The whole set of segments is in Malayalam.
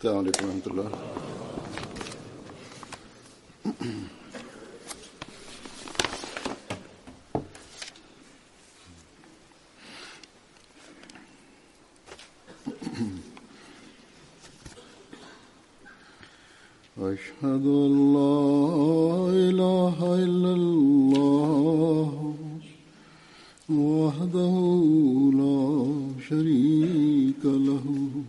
السلام عليكم ورحمة الله أشهد أن لا إله إلا الله وحده لا شريك له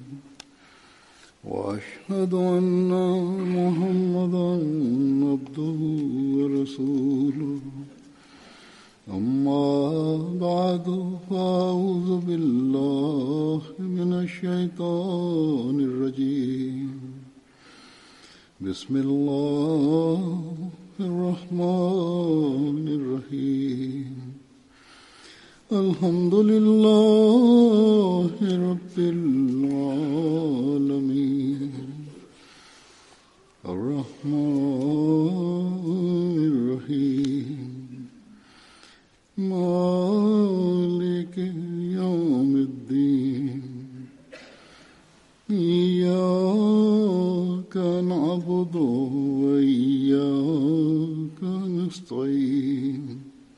وأشهد أن محمدا عبده ورسوله أما بعد فأعوذ بالله من الشيطان الرجيم بسم الله الرحمن الرحيم الحمد لله رب العالمين الرحمن الرحيم مالك يوم الدين إياك نعبد وإياك نستعين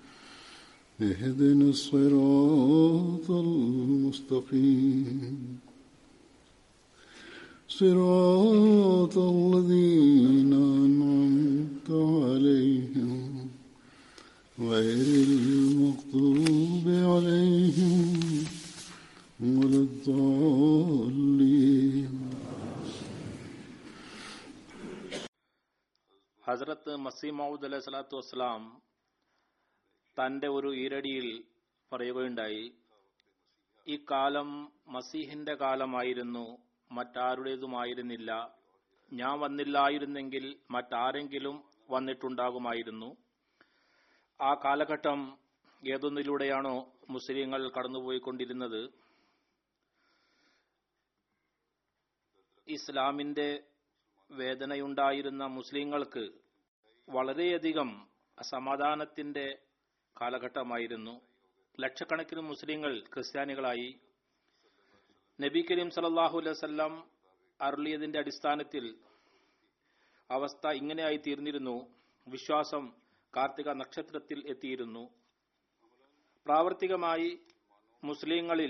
اهدنا الصراط المستقيم صراط الذين أنعمت عليهم غير المغضوب عليهم ولا الضالين ഹസ്രത്ത് മസീമൌദ് അലൈഹി സ്വലാത്തു വസ്സലാം തന്റെ ഒരു ഈരടിയിൽ പറയുകയുണ്ടായി ഈ കാലം മസീഹിന്റെ കാലമായിരുന്നു മറ്റാരുടേതുമായിരുന്നില്ല ഞാൻ വന്നില്ലായിരുന്നെങ്കിൽ മറ്റാരെങ്കിലും വന്നിട്ടുണ്ടാകുമായിരുന്നു ആ കാലഘട്ടം ഏതൊന്നിലൂടെയാണോ മുസ്ലിങ്ങൾ കടന്നുപോയിക്കൊണ്ടിരുന്നത് ഇസ്ലാമിന്റെ വേദനയുണ്ടായിരുന്ന മുസ്ലിങ്ങൾക്ക് വളരെയധികം സമാധാനത്തിന്റെ കാലഘട്ടമായിരുന്നു ലക്ഷക്കണക്കിന് മുസ്ലിങ്ങൾ ക്രിസ്ത്യാനികളായി നബി കരീം സലല്ലാഹു അലൈവല്ലം അരുളിയതിന്റെ അടിസ്ഥാനത്തിൽ അവസ്ഥ ഇങ്ങനെയായി തീർന്നിരുന്നു വിശ്വാസം കാർത്തിക നക്ഷത്രത്തിൽ എത്തിയിരുന്നു പ്രാവർത്തികമായി മുസ്ലിങ്ങളിൽ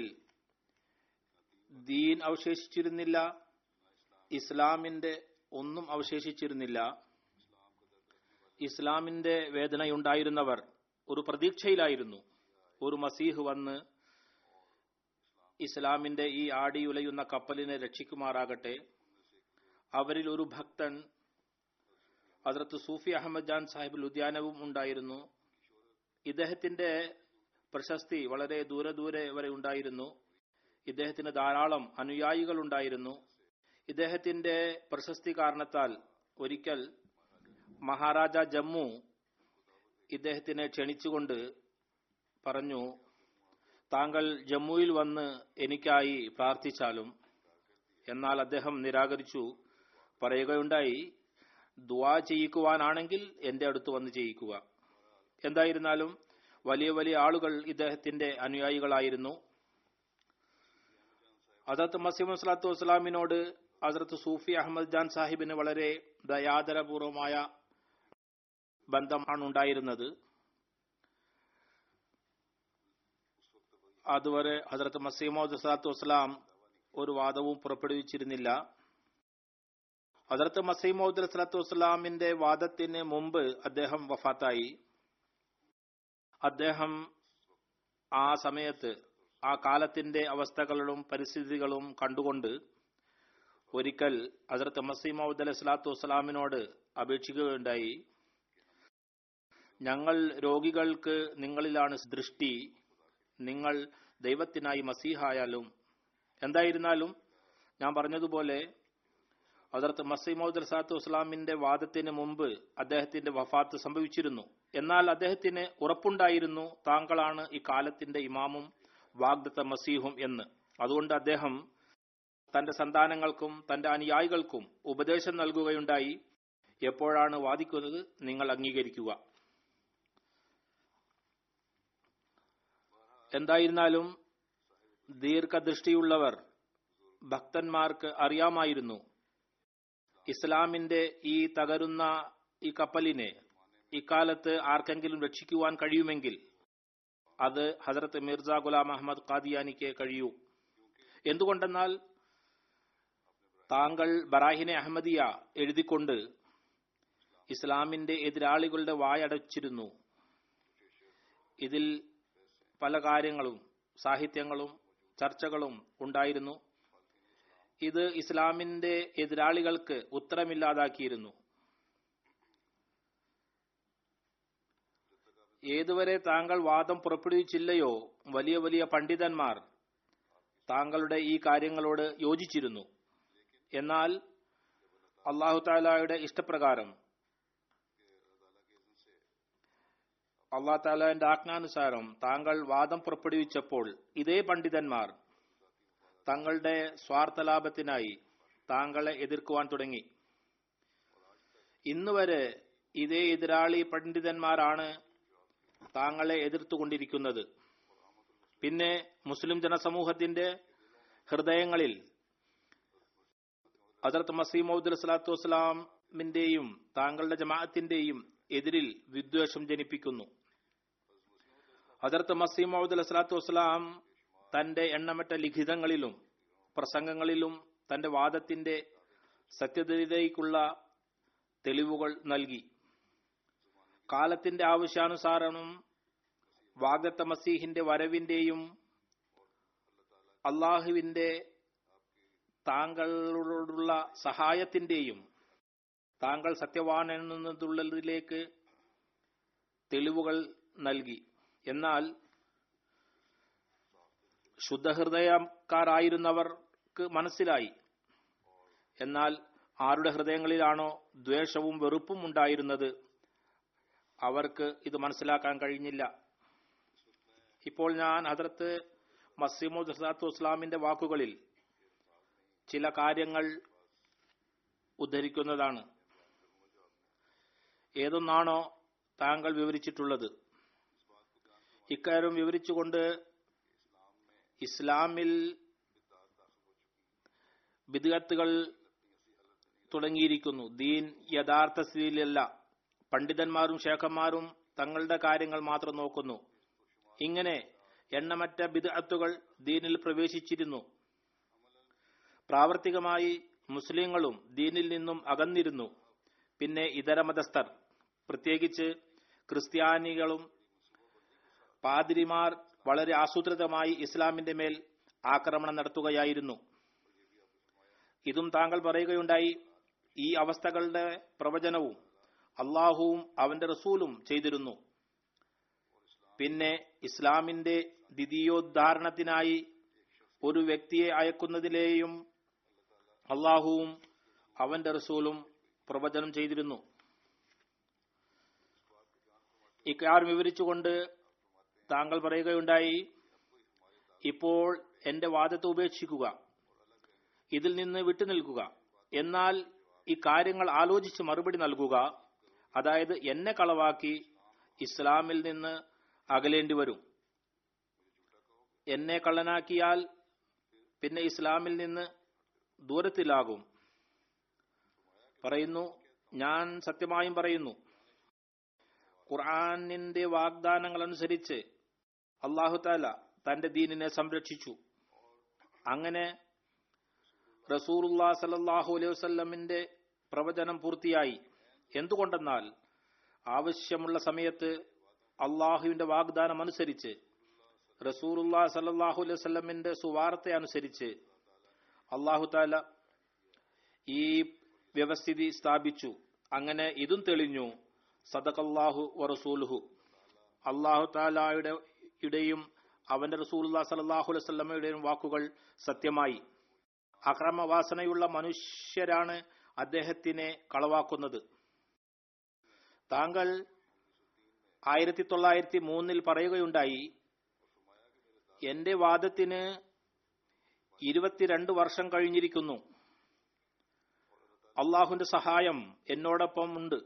ദീൻ അവശേഷിച്ചിരുന്നില്ല ഇസ്ലാമിന്റെ ഒന്നും അവശേഷിച്ചിരുന്നില്ല ഇസ്ലാമിന്റെ വേദനയുണ്ടായിരുന്നവർ ഒരു പ്രതീക്ഷയിലായിരുന്നു ഒരു മസീഹ് വന്ന് ഇസ്ലാമിന്റെ ഈ ആടിയുലയുന്ന കപ്പലിനെ രക്ഷിക്കുമാറാകട്ടെ അവരിൽ ഒരു ഭക്തൻ ഹസ്രത്ത് സൂഫി അഹമ്മദ് ജാൻ സാഹിബ് ലുദ്യാനവും ഉണ്ടായിരുന്നു ഇദ്ദേഹത്തിന്റെ പ്രശസ്തി വളരെ ദൂരെ ദൂരെ വരെ ഉണ്ടായിരുന്നു ഇദ്ദേഹത്തിന് ധാരാളം അനുയായികൾ ഉണ്ടായിരുന്നു ഇദ്ദേഹത്തിന്റെ പ്രശസ്തി കാരണത്താൽ ഒരിക്കൽ മഹാരാജ ജമ്മു ഇദ്ദേഹത്തിനെ ക്ഷണിച്ചുകൊണ്ട് പറഞ്ഞു താങ്കൾ ജമ്മുവിൽ വന്ന് എനിക്കായി പ്രാർത്ഥിച്ചാലും എന്നാൽ അദ്ദേഹം നിരാകരിച്ചു പറയുകയുണ്ടായി ദുവാ ചെയ്യിക്കുവാനാണെങ്കിൽ എന്റെ അടുത്ത് വന്ന് ചെയ്യിക്കുക എന്തായിരുന്നാലും വലിയ വലിയ ആളുകൾ ഇദ്ദേഹത്തിന്റെ അനുയായികളായിരുന്നു ഹസരത്ത് മസീം സ്വലാത്തു വസ്സലാമിനോട് ഹസരത്ത് സൂഫി അഹമ്മദ് ജാൻ സാഹിബിന് വളരെ ദയാദരപൂർവമായ ബന്ധമാണ് ഉണ്ടായിരുന്നത് അതുവരെ ഹസരത്ത് മസീമോദ് സ്വലാത്തു വസ്സലാം ഒരു വാദവും പുറപ്പെടുവിച്ചിരുന്നില്ല ഹസരത്ത് മസീമോദ് സ്വലാത്തു വസ്സലാമിന്റെ വാദത്തിന് മുമ്പ് അദ്ദേഹം വഫാത്തായി അദ്ദേഹം ആ സമയത്ത് ആ കാലത്തിന്റെ അവസ്ഥകളും പരിസ്ഥിതികളും കണ്ടുകൊണ്ട് ഒരിക്കൽ ഹസരത്ത് മസീമൌദ് അലൈഹി സ്വലാത്തു വസ്സലാമിനോട് അപേക്ഷിക്കുകയുണ്ടായി ഞങ്ങൾ രോഗികൾക്ക് നിങ്ങളിലാണ് ദൃഷ്ടി നിങ്ങൾ ദൈവത്തിനായി മസീഹായാലും എന്തായിരുന്നാലും ഞാൻ പറഞ്ഞതുപോലെ ഹസരത്ത് മസീമൌദ് അലൈഹി സ്വലാത്തു വസ്സലാമിന്റെ വാദത്തിന് മുമ്പ് അദ്ദേഹത്തിന്റെ വഫാത്ത് സംഭവിച്ചിരുന്നു എന്നാൽ അദ്ദേഹത്തിന് ഉറപ്പുണ്ടായിരുന്നു താങ്കളാണ് ഈ കാലത്തിന്റെ ഇമാമും വാഗ്ദത്ത മസീഹും എന്ന് അതുകൊണ്ട് അദ്ദേഹം തന്റെ സന്താനങ്ങൾക്കും തന്റെ അനുയായികൾക്കും ഉപദേശം നൽകുകയുണ്ടായി എപ്പോഴാണ് വാദിക്കുന്നത് നിങ്ങൾ അംഗീകരിക്കുക എന്തായിരുന്നാലും ദീർഘദൃഷ്ടിയുള്ളവർ ഭക്തന്മാർക്ക് അറിയാമായിരുന്നു ഇസ്ലാമിന്റെ ഈ തകരുന്ന ഈ കപ്പലിനെ ഇക്കാലത്ത് ആർക്കെങ്കിലും രക്ഷിക്കുവാൻ കഴിയുമെങ്കിൽ അത് ഹസരത്ത് മിർസ ഗുലാം അഹമ്മദ് ഖാദിയാനിക്ക് കഴിയൂ എന്തുകൊണ്ടെന്നാൽ താങ്കൾ ബറാഹിനെ അഹമ്മദിയ എഴുതിക്കൊണ്ട് ഇസ്ലാമിന്റെ എതിരാളികളുടെ വായടച്ചിരുന്നു ഇതിൽ പല കാര്യങ്ങളും സാഹിത്യങ്ങളും ചർച്ചകളും ഉണ്ടായിരുന്നു ഇത് ഇസ്ലാമിന്റെ എതിരാളികൾക്ക് ഉത്തരമില്ലാതാക്കിയിരുന്നു ഏതുവരെ താങ്കൾ വാദം പുറപ്പെടുവിച്ചില്ലയോ വലിയ വലിയ പണ്ഡിതന്മാർ താങ്കളുടെ ഈ കാര്യങ്ങളോട് യോജിച്ചിരുന്നു എന്നാൽ അള്ളാഹു താലായുടെ ഇഷ്ടപ്രകാരം അള്ളാഹു താലാന്റെ ആജ്ഞാനുസാരം താങ്കൾ വാദം പുറപ്പെടുവിച്ചപ്പോൾ ഇതേ പണ്ഡിതന്മാർ തങ്ങളുടെ സ്വാർത്ഥലാഭത്തിനായി താങ്കളെ എതിർക്കുവാൻ തുടങ്ങി ഇന്നുവരെ ഇതേ എതിരാളി പണ്ഡിതന്മാരാണ് താങ്കളെ എതിർത്തുകൊണ്ടിരിക്കുന്നത് പിന്നെ മുസ്ലിം ജനസമൂഹത്തിന്റെ ഹൃദയങ്ങളിൽ ഹജറത്ത് മസീമൗദ് സ്വലാത്തു വസ്സലാമിന്റെയും താങ്കളുടെ ജമാഅത്തിന്റെയും എതിരിൽ വിദ്വേഷം ജനിപ്പിക്കുന്നു ഹജറത്ത് മസീമൗദ് സ്വലാത്തു വസ്സലാം തന്റെ എണ്ണമറ്റ ലിഖിതങ്ങളിലും പ്രസംഗങ്ങളിലും തന്റെ വാദത്തിന്റെ സത്യതയിലേക്കുള്ള തെളിവുകൾ നൽകി കാലത്തിന്റെ ആവശ്യാനുസാരണം വാഗ്ദത്ത മസീഹിന്റെ വരവിന്റെയും അള്ളാഹുവിന്റെ താങ്കളോടുള്ള സഹായത്തിന്റെയും താങ്കൾ സത്യവാൻ എന്നതിലേക്ക് തെളിവുകൾ നൽകി എന്നാൽ ശുദ്ധഹൃദയക്കാരായിരുന്നവർക്ക് മനസ്സിലായി എന്നാൽ ആരുടെ ഹൃദയങ്ങളിലാണോ ദ്വേഷവും വെറുപ്പും ഉണ്ടായിരുന്നത് അവർക്ക് ഇത് മനസ്സിലാക്കാൻ കഴിഞ്ഞില്ല ഇപ്പോൾ ഞാൻ ഹജറത്ത് മസീമുദ് ഹസാത്തു ഇസ്ലാമിന്റെ വാക്കുകളിൽ ചില കാര്യങ്ങൾ ഉദ്ധരിക്കുന്നതാണ് ഏതൊന്നാണോ താങ്കൾ വിവരിച്ചിട്ടുള്ളത് ഇക്കാര്യം വിവരിച്ചുകൊണ്ട് ഇസ്ലാമിൽ ബിദ്ഗത്തുകൾ തുടങ്ങിയിരിക്കുന്നു ദീൻ യഥാർത്ഥ സ്ഥിതിയിലല്ല പണ്ഡിതന്മാരും ശേഖന്മാരും തങ്ങളുടെ കാര്യങ്ങൾ മാത്രം നോക്കുന്നു ഇങ്ങനെ എണ്ണമറ്റ ബിദ്അത്തുകൾ ദീനിൽ പ്രവേശിച്ചിരുന്നു പ്രാവർത്തികമായി മുസ്ലിങ്ങളും ദീനിൽ നിന്നും അകന്നിരുന്നു പിന്നെ ഇതര മതസ്ഥർ പ്രത്യേകിച്ച് ക്രിസ്ത്യാനികളും പാതിരിമാർ വളരെ ആസൂത്രിതമായി ഇസ്ലാമിന്റെ മേൽ ആക്രമണം നടത്തുകയായിരുന്നു ഇതും താങ്കൾ പറയുകയുണ്ടായി ഈ അവസ്ഥകളുടെ പ്രവചനവും അള്ളാഹുവും അവന്റെ റസൂലും ചെയ്തിരുന്നു പിന്നെ ഇസ്ലാമിന്റെ ദ്വിതീയോദ്ധാരണത്തിനായി ഒരു വ്യക്തിയെ അയക്കുന്നതിലെയും അള്ളാഹുവും അവന്റെ റസൂലും പ്രവചനം ചെയ്തിരുന്നു ഇക്കാര്യം വിവരിച്ചുകൊണ്ട് താങ്കൾ പറയുകയുണ്ടായി ഇപ്പോൾ എന്റെ വാദത്തെ ഉപേക്ഷിക്കുക ഇതിൽ നിന്ന് വിട്ടുനിൽക്കുക എന്നാൽ ഈ കാര്യങ്ങൾ ആലോചിച്ച് മറുപടി നൽകുക അതായത് എന്നെ കളവാക്കി ഇസ്ലാമിൽ നിന്ന് അകലേണ്ടി വരും എന്നെ കള്ളനാക്കിയാൽ പിന്നെ ഇസ്ലാമിൽ നിന്ന് ദൂരത്തിലാകും പറയുന്നു ഞാൻ സത്യമായും പറയുന്നു ഖുർആാനിന്റെ വാഗ്ദാനങ്ങൾ അനുസരിച്ച് അള്ളാഹു താല തന്റെ ദീനിനെ സംരക്ഷിച്ചു അങ്ങനെ റസൂറുല്ലാ സലല്ലാഹു അലൈഹി വസ്ല്ലമിന്റെ പ്രവചനം പൂർത്തിയായി എന്തുകൊണ്ടെന്നാൽ ആവശ്യമുള്ള സമയത്ത് അള്ളാഹുവിന്റെ വാഗ്ദാനം അനുസരിച്ച് റസൂറുല്ലാ സലല്ലാഹു അലൈഹി വസ്ല്ലമിന്റെ സുവാർത്ത അനുസരിച്ച് അള്ളാഹു താല ഈ വ്യവസ്ഥിതി സ്ഥാപിച്ചു അങ്ങനെ ഇതും തെളിഞ്ഞു സദഖല്ലാഹു വറസൂലുഹു അള്ളാഹു താലായുടെ യുടെയും അവന്റെ റസൂലുല്ലാ സലല്ലാഹു അലൈഹി വസല്ലമയുടെയും വാക്കുകൾ സത്യമായി അക്രമവാസനയുള്ള മനുഷ്യരാണ് അദ്ദേഹത്തിനെ കളവാക്കുന്നത് താങ്കൾ ആയിരത്തി തൊള്ളായിരത്തി മൂന്നിൽ പറയുകയുണ്ടായി എന്റെ വാദത്തിന് ഇരുപത്തിരണ്ട് വർഷം കഴിഞ്ഞിരിക്കുന്നു അള്ളാഹുന്റെ സഹായം എന്നോടൊപ്പം ഉണ്ട്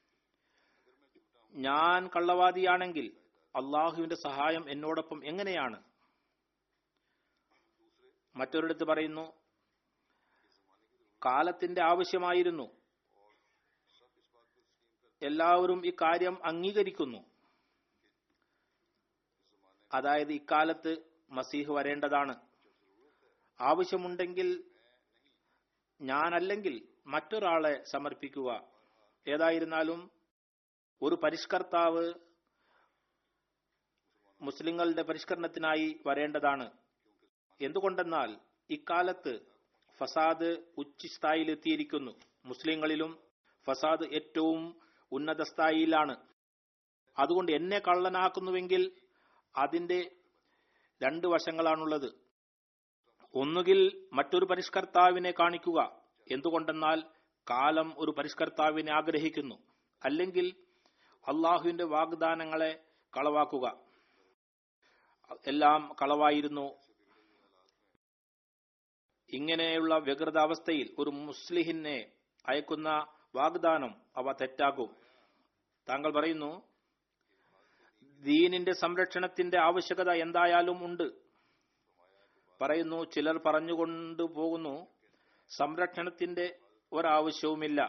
ഞാൻ കള്ളവാദിയാണെങ്കിൽ അള്ളാഹുവിന്റെ സഹായം എന്നോടൊപ്പം എങ്ങനെയാണ് മറ്റൊരിടത്ത് പറയുന്നു കാലത്തിന്റെ ആവശ്യമായിരുന്നു എല്ലാവരും ഇക്കാര്യം അംഗീകരിക്കുന്നു അതായത് ഇക്കാലത്ത് മസീഹ് വരേണ്ടതാണ് ആവശ്യമുണ്ടെങ്കിൽ ഞാനല്ലെങ്കിൽ മറ്റൊരാളെ സമർപ്പിക്കുക ഏതായിരുന്നാലും ഒരു പരിഷ്കർത്താവ് മുസ്ലിങ്ങളുടെ പരിഷ്കരണത്തിനായി വരേണ്ടതാണ് എന്തുകൊണ്ടെന്നാൽ ഇക്കാലത്ത് ഫസാദ് ഉച്ചസ്ഥായിലെത്തിയിരിക്കുന്നു മുസ്ലിങ്ങളിലും ഫസാദ് ഏറ്റവും ഉന്നത സ്ഥായിയിലാണ് അതുകൊണ്ട് എന്നെ കള്ളനാക്കുന്നുവെങ്കിൽ അതിന്റെ രണ്ട് വശങ്ങളാണുള്ളത് ഒന്നുകിൽ മറ്റൊരു പരിഷ്കർത്താവിനെ കാണിക്കുക എന്തുകൊണ്ടെന്നാൽ കാലം ഒരു പരിഷ്കർത്താവിനെ ആഗ്രഹിക്കുന്നു അല്ലെങ്കിൽ അള്ളാഹുവിന്റെ വാഗ്ദാനങ്ങളെ കളവാക്കുക എല്ലാം കളവായിരുന്നു ഇങ്ങനെയുള്ള വ്യഗ്രത അവസ്ഥയിൽ ഒരു മുസ്ലിഹിനെ അയക്കുന്ന വാഗ്ദാനം അവ തെറ്റാകും താങ്കൾ പറയുന്നു ദീനിന്റെ സംരക്ഷണത്തിന്റെ ആവശ്യകത എന്തായാലും ഉണ്ട് പറയുന്നു ചിലർ പറഞ്ഞുകൊണ്ട് പോകുന്നു സംരക്ഷണത്തിന്റെ ഒരാവശ്യവുമില്ല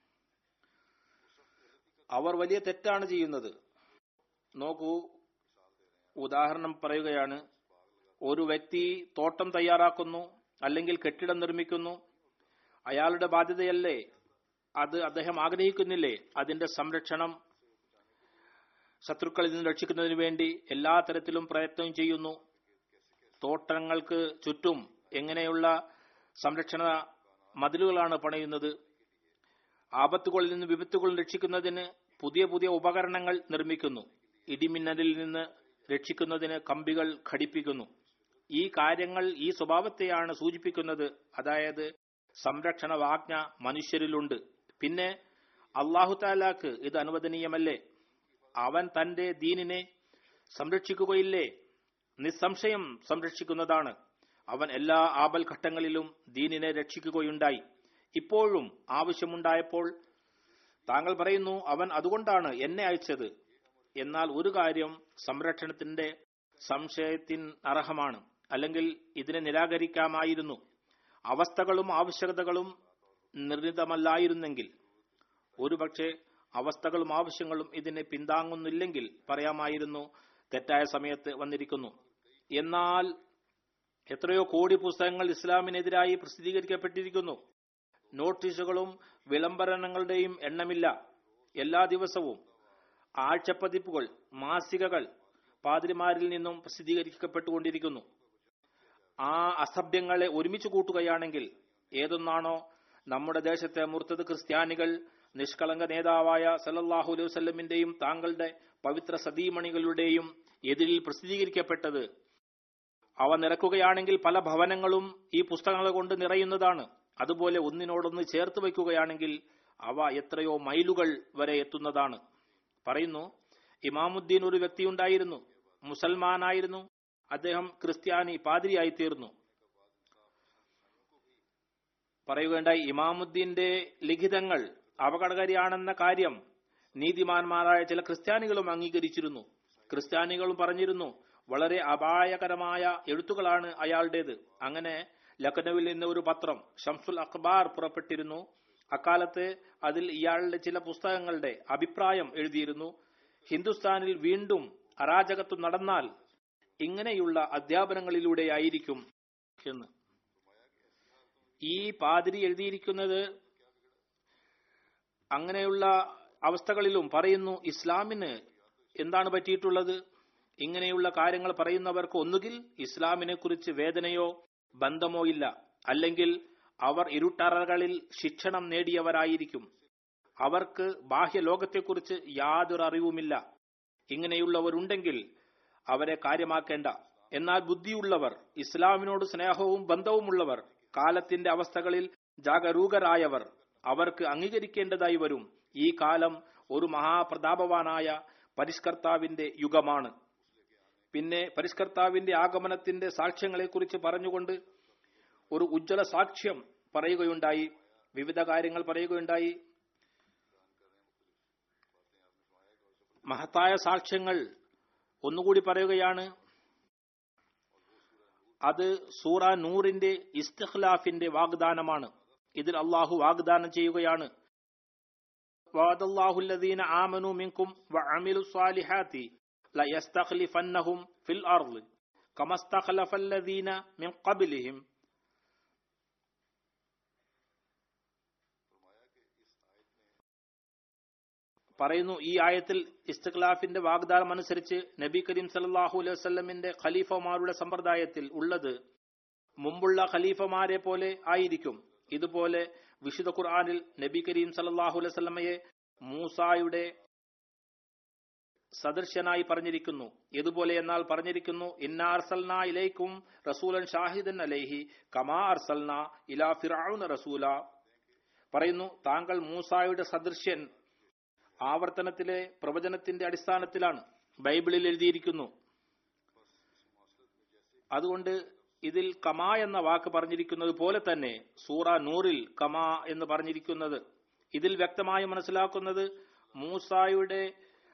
അവർ വലിയ തെറ്റാണ് ചെയ്യുന്നത് നോക്കൂ ഉദാഹരണം പറയുകയാണ് ഒരു വ്യക്തി തോട്ടം തയ്യാറാക്കുന്നു അല്ലെങ്കിൽ കെട്ടിടം നിർമ്മിക്കുന്നു അയാളുടെ ബാധ്യതയല്ലേ അത് അദ്ദേഹം ആഗ്രഹിക്കുന്നില്ലേ അതിന്റെ സംരക്ഷണം ശത്രുക്കളിൽ നിന്ന് രക്ഷിക്കുന്നതിന് വേണ്ടി എല്ലാ തരത്തിലും പ്രയത്നം ചെയ്യുന്നു തോട്ടങ്ങൾക്ക് ചുറ്റും എങ്ങനെയുള്ള സംരക്ഷണ മതിലുകളാണ് പണിയുന്നത് ആപത്തുകളിൽ നിന്ന് വിപത്തുകൾ രക്ഷിക്കുന്നതിന് പുതിയ പുതിയ ഉപകരണങ്ങൾ നിർമ്മിക്കുന്നു ഇടിമിന്നലിൽ നിന്ന് രക്ഷിക്കുന്നതിന് കമ്പികൾ ഘടിപ്പിക്കുന്നു ഈ കാര്യങ്ങൾ ഈ സ്വഭാവത്തെയാണ് സൂചിപ്പിക്കുന്നത് അതായത് സംരക്ഷണ വാജ്ഞ മനുഷ്യരിലുണ്ട് പിന്നെ അള്ളാഹു താലാക്ക് ഇത് അനുവദനീയമല്ലേ അവൻ തന്റെ ദീനിനെ സംരക്ഷിക്കുകയില്ലേ നിസ്സംശയം സംരക്ഷിക്കുന്നതാണ് അവൻ എല്ലാ ആപൽഘട്ടങ്ങളിലും ദീനിനെ രക്ഷിക്കുകയുണ്ടായി ഇപ്പോഴും ആവശ്യമുണ്ടായപ്പോൾ താങ്കൾ പറയുന്നു അവൻ അതുകൊണ്ടാണ് എന്നെ അയച്ചത് എന്നാൽ ഒരു കാര്യം സംരക്ഷണത്തിന്റെ സംശയത്തിന് അർഹമാണ് അല്ലെങ്കിൽ ഇതിനെ നിരാകരിക്കാമായിരുന്നു അവസ്ഥകളും ആവശ്യകതകളും നിർണിതമല്ലായിരുന്നെങ്കിൽ ഒരുപക്ഷെ അവസ്ഥകളും ആവശ്യങ്ങളും ഇതിനെ പിന്താങ്ങുന്നില്ലെങ്കിൽ പറയാമായിരുന്നു തെറ്റായ സമയത്ത് വന്നിരിക്കുന്നു എന്നാൽ എത്രയോ കോടി പുസ്തകങ്ങൾ ഇസ്ലാമിനെതിരായി പ്രസിദ്ധീകരിക്കപ്പെട്ടിരിക്കുന്നു നോട്ടീസുകളും വിളംബരങ്ങളുടെയും എണ്ണമില്ല എല്ലാ ദിവസവും ആഴ്ചപ്പതിപ്പുകൾ മാസികകൾ പാതിരിമാരിൽ നിന്നും പ്രസിദ്ധീകരിക്കപ്പെട്ടുകൊണ്ടിരിക്കുന്നു ആ അസഭ്യങ്ങളെ ഒരുമിച്ച് കൂട്ടുകയാണെങ്കിൽ ഏതൊന്നാണോ നമ്മുടെ ദേശത്തെ മുർത്തത് ക്രിസ്ത്യാനികൾ നിഷ്കളങ്ക നേതാവായ സല്ലല്ലാഹു അലൈഹി വസല്ലമിന്റെയും താങ്കളുടെ പവിത്ര സതീമണികളുടെയും എതിരിൽ പ്രസിദ്ധീകരിക്കപ്പെട്ടത് അവ നിറക്കുകയാണെങ്കിൽ പല ഭവനങ്ങളും ഈ പുസ്തകങ്ങൾ കൊണ്ട് നിറയുന്നതാണ് അതുപോലെ ഒന്നിനോടൊന്ന് ചേർത്ത് വയ്ക്കുകയാണെങ്കിൽ അവ എത്രയോ മൈലുകൾ വരെ എത്തുന്നതാണ് പറയുന്നു ഇമാമുദ്ദീൻ ഒരു വ്യക്തിയുണ്ടായിരുന്നു മുസൽമാനായിരുന്നു അദ്ദേഹം ക്രിസ്ത്യാനി പാതിരിയായി തീർന്നു പറയുകയുണ്ടായി ഇമാമുദ്ദീന്റെ ലിഖിതങ്ങൾ അപകടകാരിയാണെന്ന കാര്യം നീതിമാന്മാരായ ചില ക്രിസ്ത്യാനികളും അംഗീകരിച്ചിരുന്നു ക്രിസ്ത്യാനികളും പറഞ്ഞിരുന്നു വളരെ അപായകരമായ എഴുത്തുകളാണ് അയാളുടേത് അങ്ങനെ ലഖ്നൌവിൽ നിന്ന് ഒരു പത്രം ഷംസുൽ അഖ്ബാർ പുറപ്പെട്ടിരുന്നു അക്കാലത്ത് അതിൽ ഇയാളുടെ ചില പുസ്തകങ്ങളുടെ അഭിപ്രായം എഴുതിയിരുന്നു ഹിന്ദുസ്ഥാനിൽ വീണ്ടും അരാജകത്വം നടന്നാൽ ഇങ്ങനെയുള്ള അധ്യാപനങ്ങളിലൂടെയായിരിക്കും എന്ന് ഈ പാതിരി എഴുതിയിരിക്കുന്നത് അങ്ങനെയുള്ള അവസ്ഥകളിലും പറയുന്നു ഇസ്ലാമിന് എന്താണ് പറ്റിയിട്ടുള്ളത് ഇങ്ങനെയുള്ള കാര്യങ്ങൾ പറയുന്നവർക്ക് ഒന്നുകിൽ ഇസ്ലാമിനെ കുറിച്ച് വേദനയോ ബന്ധമോ ഇല്ല അല്ലെങ്കിൽ അവർ ഇരുട്ടറകളിൽ ശിക്ഷണം നേടിയവരായിരിക്കും അവർക്ക് ബാഹ്യലോകത്തെക്കുറിച്ച് യാതൊരു അറിവുമില്ല ഇങ്ങനെയുള്ളവരുണ്ടെങ്കിൽ അവരെ കാര്യമാക്കേണ്ട എന്നാൽ ബുദ്ധിയുള്ളവർ ഇസ്ലാമിനോട് സ്നേഹവും ബന്ധവുമുള്ളവർ കാലത്തിന്റെ അവസ്ഥകളിൽ ജാഗരൂകരായവർ അവർക്ക് അംഗീകരിക്കേണ്ടതായി വരും ഈ കാലം ഒരു മഹാപ്രതാപവാനായ പരിഷ്കർത്താവിന്റെ യുഗമാണ് പിന്നെ പരിഷ്കർത്താവിന്റെ ആഗമനത്തിന്റെ സാക്ഷ്യങ്ങളെക്കുറിച്ച് പറഞ്ഞുകൊണ്ട് ഒരു ഉജ്ജ്വല സാക്ഷ്യം പറയുകയുണ്ടായി വിവിധ കാര്യങ്ങൾ പറയുകയുണ്ടായി മഹത്തായ സാക്ഷ്യങ്ങൾ ഒന്നുകൂടി പറയുകയാണ് അത് സൂറ നൂറിന്റെ ഇസ്തിഖ്ലാഫിന്റെ വാഗ്ദാനമാണ് ഇതിൽ അള്ളാഹു വാഗ്ദാനം ചെയ്യുകയാണ് വാദല്ലാഹുല്ലദീന ആമനു മിൻകും വഅമിലു സ്വാലിഹാത്തി ലയസ്തഖ്ലിഫന്നഹും ഫിൽ അർള് കമസ്തഖ്ലഫല്ലദീന മിൻ ഖബ്ലിഹിം പറയുന്നു ഈ ആയത്തിൽ ഇസ്തിഖ്ലാഫിന്റെ വാഗ്ദാനം അനുസരിച്ച് നബി കരീം സല്ലല്ലാഹു അലൈഹി വസല്ലമിന്റെ ഖലീഫമാരുടെ സമ്പ്രദായത്തിൽ ഉള്ളത് മുമ്പുള്ള ഖലീഫമാരെ പോലെ ആയിരിക്കും ഇതുപോലെ വിശുദ്ധ ഖുർആനിൽ നബി കരീം സല്ലല്ലാഹു അലൈഹി വസല്ലമയെ മൂസായുടെ സദൃശ്യനായി പറഞ്ഞിരിക്കുന്നു ഇതുപോലെ എന്നാൽ പറഞ്ഞിരിക്കുന്നു ഇന്നാ അർസൽന ഇലൈക്കും റസൂലൻ ഷാഹിദൻ അലൈഹി കമാ അർസൽന ഇലാ ഫിറഔന റസൂല പറയുന്നു താങ്കൾ മൂസായുടെ സദൃശ്യൻ ആവർത്തനത്തിലെ പ്രവചനത്തിന്റെ അടിസ്ഥാനത്തിലാണ് ബൈബിളിൽ എഴുതിയിരിക്കുന്നു അതുകൊണ്ട് ഇതിൽ കമാ എന്ന വാക്ക് പറഞ്ഞിരിക്കുന്നത് പോലെ തന്നെ സൂറ നൂറിൽ കമാ എന്ന് പറഞ്ഞിരിക്കുന്നത് ഇതിൽ വ്യക്തമായി മനസ്സിലാക്കുന്നത് മൂസായുടെ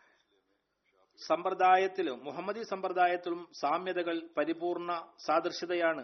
സമ്പ്രദായത്തിലും മുഹമ്മദി സമ്പ്രദായത്തിലും സാമ്യതകൾ പരിപൂർണ സാദൃശ്യതയാണ്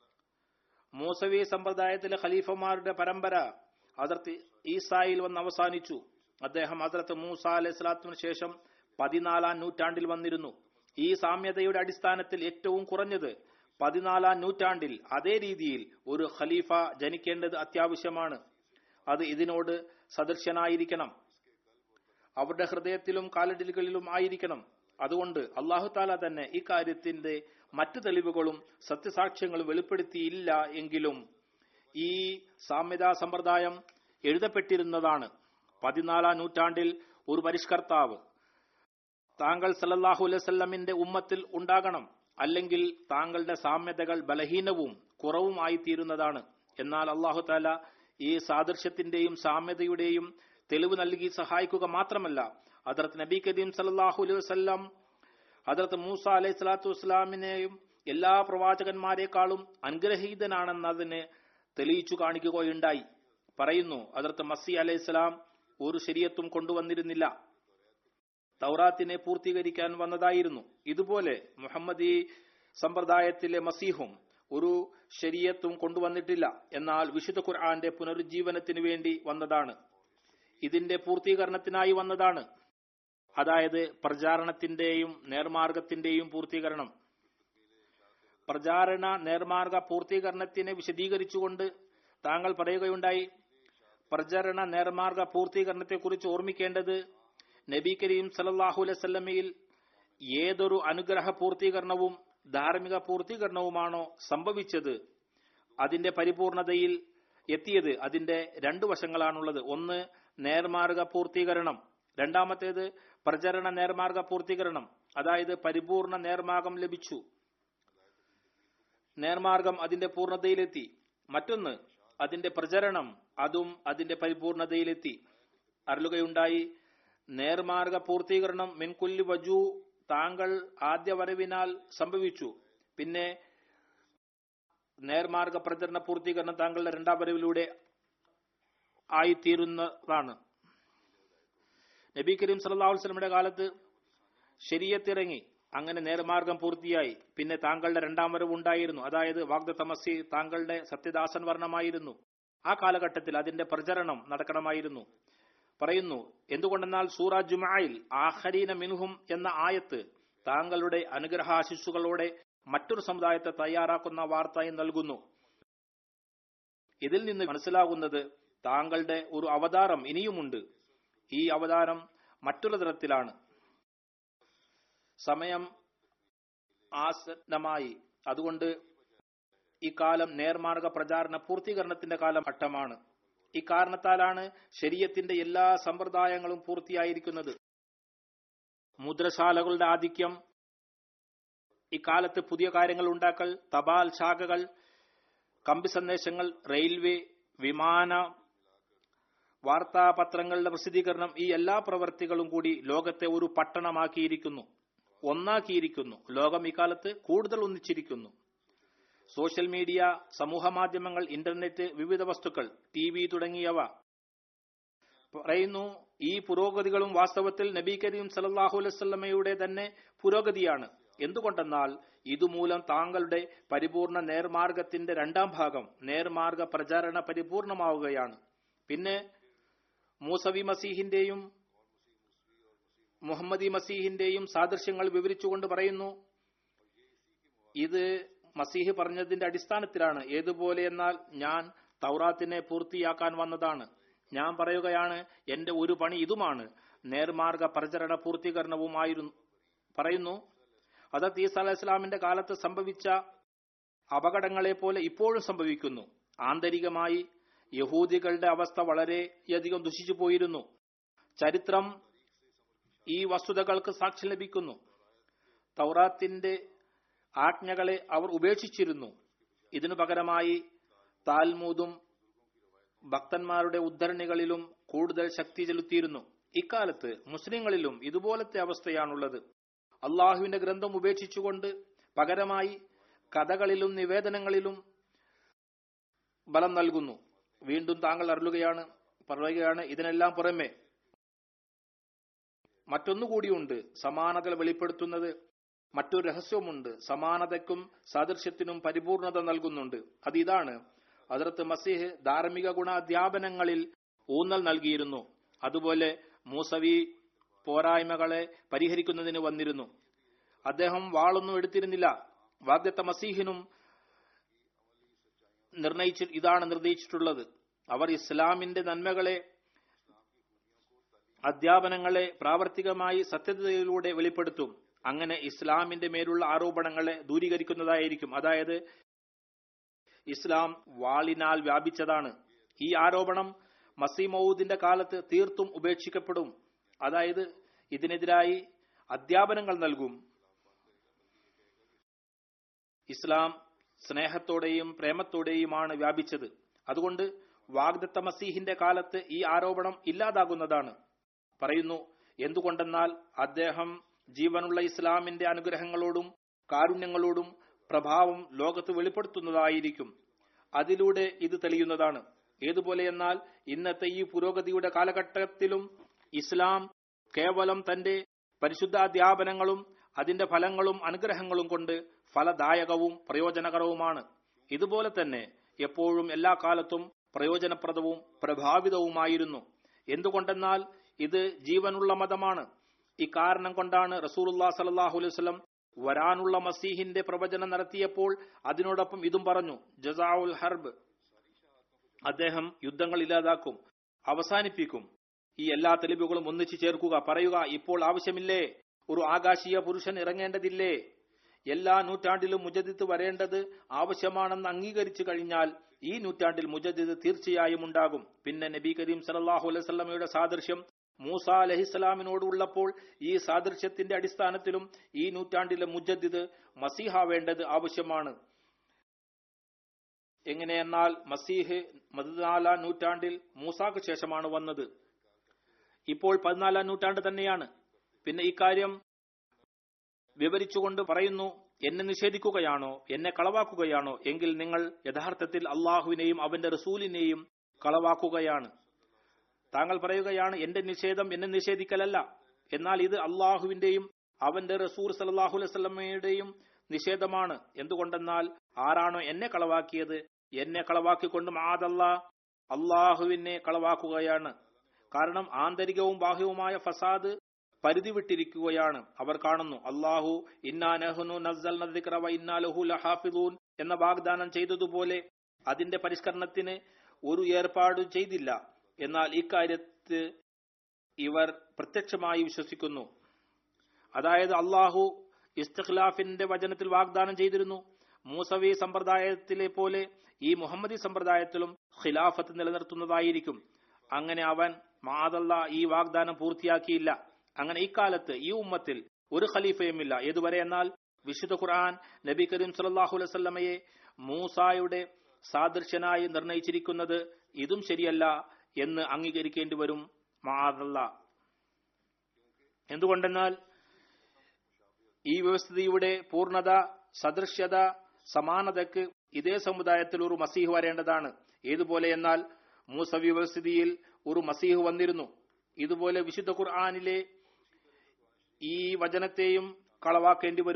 മൂസവി സമ്പ്രദായത്തിലെ ഖലീഫമാരുടെ പരമ്പര അതിർത്തി ഈസായിൽ വന്ന് അവസാനിച്ചു അദ്ദേഹം ഹസ്രത്ത് മൂസ അലൈഹി സ്വലാത്തിനു ശേഷം പതിനാലാം നൂറ്റാണ്ടിൽ വന്നിരുന്നു ഈ സാമ്യതയുടെ അടിസ്ഥാനത്തിൽ ഏറ്റവും കുറഞ്ഞത് പതിനാലാം നൂറ്റാണ്ടിൽ അതേ രീതിയിൽ ഒരു ഖലീഫ ജനിക്കേണ്ടത് അത്യാവശ്യമാണ് അത് ഇതിനോട് സദൃശ്യനായിരിക്കണം അവരുടെ ഹൃദയത്തിലും കാലടികളിലും ആയിരിക്കണം അതുകൊണ്ട് അള്ളാഹു താല തന്നെ ഈ കാര്യത്തിന്റെ മറ്റു തെളിവുകളും സത്യസാക്ഷ്യങ്ങളും വെളിപ്പെടുത്തിയില്ല എങ്കിലും ഈ സാമ്യതാ സമ്പ്രദായം എഴുതപ്പെട്ടിരുന്നതാണ് പതിനാലാം നൂറ്റാണ്ടിൽ ഒരു പരിഷ്കർത്താവ് താങ്കൾ സല്ലല്ലാഹു അലൈവല്ലമിന്റെ ഉമ്മത്തിൽ ഉണ്ടാകണം അല്ലെങ്കിൽ താങ്കളുടെ സാമ്യതകൾ ബലഹീനവും കുറവുമായി തീരുന്നതാണ് എന്നാൽ അള്ളാഹു താല ഈ സാദൃശ്യത്തിന്റെയും സാമ്യതയുടെയും തെളിവ് നൽകി സഹായിക്കുക മാത്രമല്ല ഹദ്രത്ത് നബി കരീം സല്ലല്ലാഹു അലൈഹി വസല്ലം ഹദ്രത്ത് മൂസ അലൈഹി സ്വലാത്തു വസ്സലാമിനെയും എല്ലാ പ്രവാചകന്മാരെക്കാളും അനുഗ്രഹീതനാണെന്നതിന് തെളിയിച്ചു കാണിക്കുകയുണ്ടായി പറയുന്നു ഹദ്രത്ത് മസി അലൈഹി സ്വലാം ഒരു ശരീരത്തും കൊണ്ടുവന്നിരുന്നില്ല തൗറാത്തിനെ പൂർത്തീകരിക്കാൻ വന്നതായിരുന്നു ഇതുപോലെ മുഹമ്മദി സമ്പ്രദായത്തിലെ മസീഹും ഒരു ശരീരത്തും കൊണ്ടുവന്നിട്ടില്ല എന്നാൽ വിശുദ്ധ ഖുർആന്റെ പുനരുജ്ജീവനത്തിന് വേണ്ടി വന്നതാണ് ഇതിന്റെ പൂർത്തീകരണത്തിനായി വന്നതാണ് അതായത് പ്രചാരണത്തിന്റെയും നേർമാർഗത്തിന്റെയും പൂർത്തീകരണം പ്രചാരണ നേർമാർഗ പൂർത്തീകരണത്തിനെ വിശദീകരിച്ചുകൊണ്ട് താങ്കൾ പറയുകയുണ്ടായി പ്രചരണ നേർമാർഗ പൂർത്തീകരണത്തെക്കുറിച്ച് ഓർമ്മിക്കേണ്ടത് നബി കരീം സലല്ലാഹു അലൈവല്ലമയിൽ ഏതൊരു അനുഗ്രഹ പൂർത്തീകരണവും ധാർമ്മിക പൂർത്തീകരണവുമാണോ സംഭവിച്ചത് അതിന്റെ പരിപൂർണതയിൽ എത്തിയത് അതിന്റെ രണ്ടു വശങ്ങളാണുള്ളത് ഒന്ന് നേർമാർഗ പൂർത്തീകരണം രണ്ടാമത്തേത് പ്രചരണ നേർമാർഗ പൂർത്തീകരണം അതായത് പരിപൂർണ നേർമാർഗം ലഭിച്ചു നേർമാർഗം അതിന്റെ പൂർണ്ണതയിലെത്തി മറ്റൊന്ന് അതിന്റെ പ്രചരണം അതും അതിന്റെ പരിപൂർണതയിലെത്തി അരുളുകയുണ്ടായി നേർമാർഗ പൂർത്തീകരണം മിൻകുല്ലി വജു താങ്കൾ ആദ്യ വരവിനാൽ സംഭവിച്ചു പിന്നെ നേർമാർഗ പ്രചരണ പൂർത്തീകരണം താങ്കളുടെ രണ്ടാം വരവിലൂടെ ആയിത്തീരുന്നതാണ് നബി കരീം സല്ലല്ലാഹു അലൈഹി വസല്ലമയുടെ കാലത്ത് ശരീരത്തിറങ്ങി അങ്ങനെ നേർമാർഗം പൂർത്തിയായി പിന്നെ താങ്കളുടെ രണ്ടാം വരവ് ഉണ്ടായിരുന്നു അതായത് വാഗ്ദത്ത മസി താങ്കളുടെ സത്യദാസൻ വർണ്ണമായിരുന്നു ആ കാലഘട്ടത്തിൽ അതിന്റെ പ്രചരണം നടക്കണമായിരുന്നു പറയുന്നു എന്തുകൊണ്ടെന്നാൽ സൂറ ജുമായിൽ ആഹരീന മിൻഹും എന്ന ആയത്ത് താങ്കളുടെ അനുഗ്രഹാശിസുകളോടെ മറ്റൊരു സമുദായത്തെ തയ്യാറാക്കുന്ന വാർത്തയും നൽകുന്നു ഇതിൽ നിന്ന് മനസ്സിലാകുന്നത് താങ്കളുടെ ഒരു അവതാരം ഇനിയുമുണ്ട് ഈ അവതാരം മറ്റൊരു തരത്തിലാണ് സമയം ആസന്നമായി അതുകൊണ്ട് ഈ കാലം നേർമാർഗ പ്രചാരണ പൂർത്തീകരണത്തിന്റെ കാലം ഘട്ടമാണ് ഇക്കാരണത്താലാണ് ശരീരത്തിന്റെ എല്ലാ സമ്പ്രദായങ്ങളും പൂർത്തിയായിരിക്കുന്നത് മുദ്രശാലകളുടെ ആധിക്യം ഇക്കാലത്ത് പുതിയ കാര്യങ്ങൾ ഉണ്ടാക്കൽ തപാൽ ശാഖകൾ കമ്പി സന്ദേശങ്ങൾ റെയിൽവേ വിമാന വാർത്താപത്രങ്ങളുടെ പ്രസിദ്ധീകരണം ഈ എല്ലാ പ്രവർത്തികളും കൂടി ലോകത്തെ ഒരു പട്ടണമാക്കിയിരിക്കുന്നു ഒന്നാക്കിയിരിക്കുന്നു ലോകം ഇക്കാലത്ത് കൂടുതൽ ഒന്നിച്ചിരിക്കുന്നു സോഷ്യൽ മീഡിയ സമൂഹ മാധ്യമങ്ങൾ ഇന്റർനെറ്റ് വിവിധ വസ്തുക്കൾ ടി വി തുടങ്ങിയവ പറയുന്നു ഈ പുരോഗതികളും വാസ്തവത്തിൽ നബി കരീം സലല്ലാഹു അലൈവല്ലമയുടെ തന്നെ പുരോഗതിയാണ് എന്തുകൊണ്ടെന്നാൽ ഇതുമൂലം താങ്കളുടെ പരിപൂർണ നേർമാർഗത്തിന്റെ രണ്ടാം ഭാഗം നേർമാർഗ പ്രചാരണ പരിപൂർണമാവുകയാണ് പിന്നെ മൂസവി മസീഹിന്റെയും മുഹമ്മദി മസീഹിന്റെയും സാദൃശ്യങ്ങൾ വിവരിച്ചുകൊണ്ട് പറയുന്നു ഇത് മസീഹ് പറഞ്ഞതിന്റെ അടിസ്ഥാനത്തിലാണ് ഏതുപോലെ എന്നാൽ ഞാൻ തൗറാത്തിനെ പൂർത്തിയാക്കാൻ വന്നതാണ് ഞാൻ പറയുകയാണ് എന്റെ ഒരു പണി ഇതുമാണ് നേർമാർഗ പ്രചരണ പൂർത്തീകരണവുമായിരുന്നു പറയുന്നു ഹദത്ത് ഈസ അലൈഹി ഇസ്ലാമിന്റെ കാലത്ത് സംഭവിച്ച അപകടങ്ങളെ പോലെ ഇപ്പോഴും സംഭവിക്കുന്നു ആന്തരികമായി യഹൂദികളുടെ അവസ്ഥ വളരെയധികം ദുഷിച്ചു പോയിരുന്നു ചരിത്രം ഈ വസ്തുതകൾക്ക് സാക്ഷ്യം ലഭിക്കുന്നു തൗറാത്തിന്റെ ആജ്ഞകളെ അവർ ഉപേക്ഷിച്ചിരുന്നു ഇതിനു പകരമായി താൽമൂദും ഭക്തന്മാരുടെ ഉദ്ധരണികളിലും കൂടുതൽ ശക്തി ചെലുത്തിയിരുന്നു ഇക്കാലത്ത് മുസ്ലിങ്ങളിലും ഇതുപോലത്തെ അവസ്ഥയാണുള്ളത് അള്ളാഹുവിന്റെ ഗ്രന്ഥം ഉപേക്ഷിച്ചുകൊണ്ട് പകരമായി കഥകളിലും നിവേദനങ്ങളിലും ബലം നൽകുന്നു വീണ്ടും താങ്കൾ അറിയുകയാണ് പറയുകയാണ് ഇതിനെല്ലാം പുറമെ മറ്റൊന്നുകൂടിയുണ്ട് സമാനതകൾ വെളിപ്പെടുത്തുന്നത് മറ്റൊരു രഹസ്യവുമുണ്ട് സമാനതയ്ക്കും സാദൃശ്യത്തിനും പരിപൂർണത നൽകുന്നുണ്ട് അത് ഇതാണ് അതിർത്ത് മസീഹ് ധാർമ്മിക ഗുണാധ്യാപനങ്ങളിൽ ഊന്നൽ നൽകിയിരുന്നു അതുപോലെ മൂസവി പോരായ്മകളെ പരിഹരിക്കുന്നതിന് വന്നിരുന്നു അദ്ദേഹം വാളൊന്നും എടുത്തിരുന്നില്ല വാഗ്ദത്ത മസീഹിനും നിർണയിച്ച് ഇതാണ് നിർണയിച്ചിട്ടുള്ളത് അവർ ഇസ്ലാമിന്റെ നന്മകളെ അധ്യാപനങ്ങളെ പ്രാവർത്തികമായി സത്യതയിലൂടെ വെളിപ്പെടുത്തും അങ്ങനെ ഇസ്ലാമിന്റെ മേലുള്ള ആരോപണങ്ങളെ ദൂരീകരിക്കുന്നതായിരിക്കും അതായത് ഇസ്ലാം വാളിനാൽ വ്യാപിച്ചതാണ് ഈ ആരോപണം മസീമൌദിന്റെ കാലത്ത് തീർത്തും ഉപേക്ഷിക്കപ്പെടും അതായത് ഇതിനെതിരായി അധ്യാപനങ്ങൾ നൽകും ഇസ്ലാം സ്നേഹത്തോടെയും പ്രേമത്തോടെയുമാണ് വ്യാപിച്ചത് അതുകൊണ്ട് വാഗ്ദത്ത മസീഹിന്റെ കാലത്ത് ഈ ആരോപണം ഇല്ലാതാകുന്നതാണ് പറയുന്നു എന്തുകൊണ്ടെന്നാൽ അദ്ദേഹം ജീവനുള്ള ഇസ്ലാമിന്റെ അനുഗ്രഹങ്ങളോടും കാരുണ്യങ്ങളോടും പ്രഭാവം ലോകത്ത് വെളിപ്പെടുത്തുന്നതായിരിക്കും അതിലൂടെ ഇത് തെളിയുന്നതാണ് ഏതുപോലെ എന്നാൽ ഇന്നത്തെ ഈ പുരോഗതിയുടെ കാലഘട്ടത്തിലും ഇസ്ലാം കേവലം തന്റെ പരിശുദ്ധാധ്യാപനങ്ങളും അതിന്റെ ഫലങ്ങളും അനുഗ്രഹങ്ങളും കൊണ്ട് ഫലദായകവും പ്രയോജനകരവുമാണ് ഇതുപോലെ തന്നെ എപ്പോഴും എല്ലാ കാലത്തും പ്രയോജനപ്രദവും പ്രഭാവിതവുമായിരുന്നു എന്തുകൊണ്ടെന്നാൽ ഇത് ജീവനുള്ള മതമാണ് ഇക്കാരണം കൊണ്ടാണ് റസൂലുല്ലാ സലാഹു അലൈഹി വസല്ലം വരാനുള്ള മസീഹിന്റെ പ്രവചനം നടത്തിയപ്പോൾ അതിനോടൊപ്പം ഇതും പറഞ്ഞു ജസാഉൽ ഹർബ് അദ്ദേഹം യുദ്ധങ്ങൾ ഇല്ലാതാക്കും അവസാനിപ്പിക്കും ഈ എല്ലാ തെളിവുകളും ഒന്നിച്ചു ചേർക്കുക പറയുക ഇപ്പോൾ ആവശ്യമില്ലേ ഒരു ആകാശീയ പുരുഷൻ ഇറങ്ങേണ്ടതില്ലേ എല്ലാ നൂറ്റാണ്ടിലും മുജദിത്ത് വരേണ്ടത് ആവശ്യമാണെന്ന് അംഗീകരിച്ചു കഴിഞ്ഞാൽ ഈ നൂറ്റാണ്ടിൽ മുജദിദ് തീർച്ചയായും ഉണ്ടാകും പിന്നെ നബി കരീം സലാഹു അലൈഹി സ്വലമയുടെ സാദൃശ്യം മൂസ അലഹിസ്സലാമിനോട് ഉള്ളപ്പോൾ ഈ സാദൃശ്യത്തിന്റെ അടിസ്ഥാനത്തിലും ഈ നൂറ്റാണ്ടിലെ മുജദ്ദിദ് മസീഹാവേണ്ടത് ആവശ്യമാണ് എങ്ങനെയെന്നാൽ മസീഹ് പതിനാലാം നൂറ്റാണ്ടിൽ മൂസാക്ക് ശേഷമാണ് വന്നത് ഇപ്പോൾ പതിനാലാം നൂറ്റാണ്ട് തന്നെയാണ് പിന്നെ ഇക്കാര്യം വിവരിച്ചുകൊണ്ട് പറയുന്നു എന്നെ നിഷേധിക്കുകയാണോ എന്നെ കളവാക്കുകയാണോ എങ്കിൽ നിങ്ങൾ യഥാർത്ഥത്തിൽ അള്ളാഹുവിനെയും അവന്റെ റസൂലിനെയും കളവാക്കുകയാണ് താങ്കൾ പറയുകയാണ് എന്റെ നിഷേധം എന്നെ നിഷേധിക്കലല്ല എന്നാൽ ഇത് അള്ളാഹുവിന്റെയും അവന്റെ റസൂൽ സലാഹു അലൈവല്ലമയുടെയും നിഷേധമാണ് എന്തുകൊണ്ടെന്നാൽ ആരാണോ എന്നെ കളവാക്കിയത് എന്നെ കളവാക്കിക്കൊണ്ട് മാതല്ല അള്ളാഹുവിനെ കളവാക്കുകയാണ് കാരണം ആന്തരികവും ബാഹ്യവുമായ ഫസാദ് പരിധി വിട്ടിരിക്കുകയാണ് അവർ കാണുന്നു അള്ളാഹു ഇന്നാനഹുനു നസ്സൽ ഇന്നാലഹു ലഹാഫിദൂൻ എന്ന വാഗ്ദാനം ചെയ്തതുപോലെ അതിന്റെ പരിഷ്കരണത്തിന് ഒരു ഏർപ്പാടും ചെയ്തില്ല എന്നാൽ ഇക്കാര്യത്ത് ഇവർ പ്രത്യക്ഷമായി വിശ്വസിക്കുന്നു അതായത് അള്ളാഹു ഇസ്തഖ്ലാഫിന്റെ വചനത്തിൽ വാഗ്ദാനം ചെയ്തിരുന്നു മൂസവി സമ്പ്രദായത്തിലെ പോലെ ഈ മുഹമ്മദി സമ്പ്രദായത്തിലും ഖിലാഫത്ത് നിലനിർത്തുന്നതായിരിക്കും അങ്ങനെ അവൻ മാതല്ല ഈ വാഗ്ദാനം പൂർത്തിയാക്കിയില്ല അങ്ങനെ ഇക്കാലത്ത് ഈ ഉമ്മത്തിൽ ഒരു ഖലീഫയുമില്ല ഏതുവരെ എന്നാൽ വിശുദ്ധ ഖുർആൻ നബി കരീം സല്ലാഹു അലൈവല്ലമയെ മൂസായുടെ സാദൃശ്യനായി നിർണയിച്ചിരിക്കുന്നത് ഇതും ശരിയല്ല എന്ന് അംഗീകരിക്കേണ്ടി വരും മാതല്ല എന്തുകൊണ്ടെന്നാൽ ഈ വ്യവസ്ഥിതിയുടെ പൂർണ്ണത സദൃശ്യത സമാനതയ്ക്ക് ഇതേ സമുദായത്തിൽ ഒരു മസീഹ് വരേണ്ടതാണ് ഏതുപോലെ എന്നാൽ മൂസവി വ്യവസ്ഥിതിയിൽ ഒരു മസീഹ് വന്നിരുന്നു ഇതുപോലെ വിശുദ്ധ ഖുർആാനിലെ ഈ വചനത്തെയും കളവാക്കേണ്ടി വരും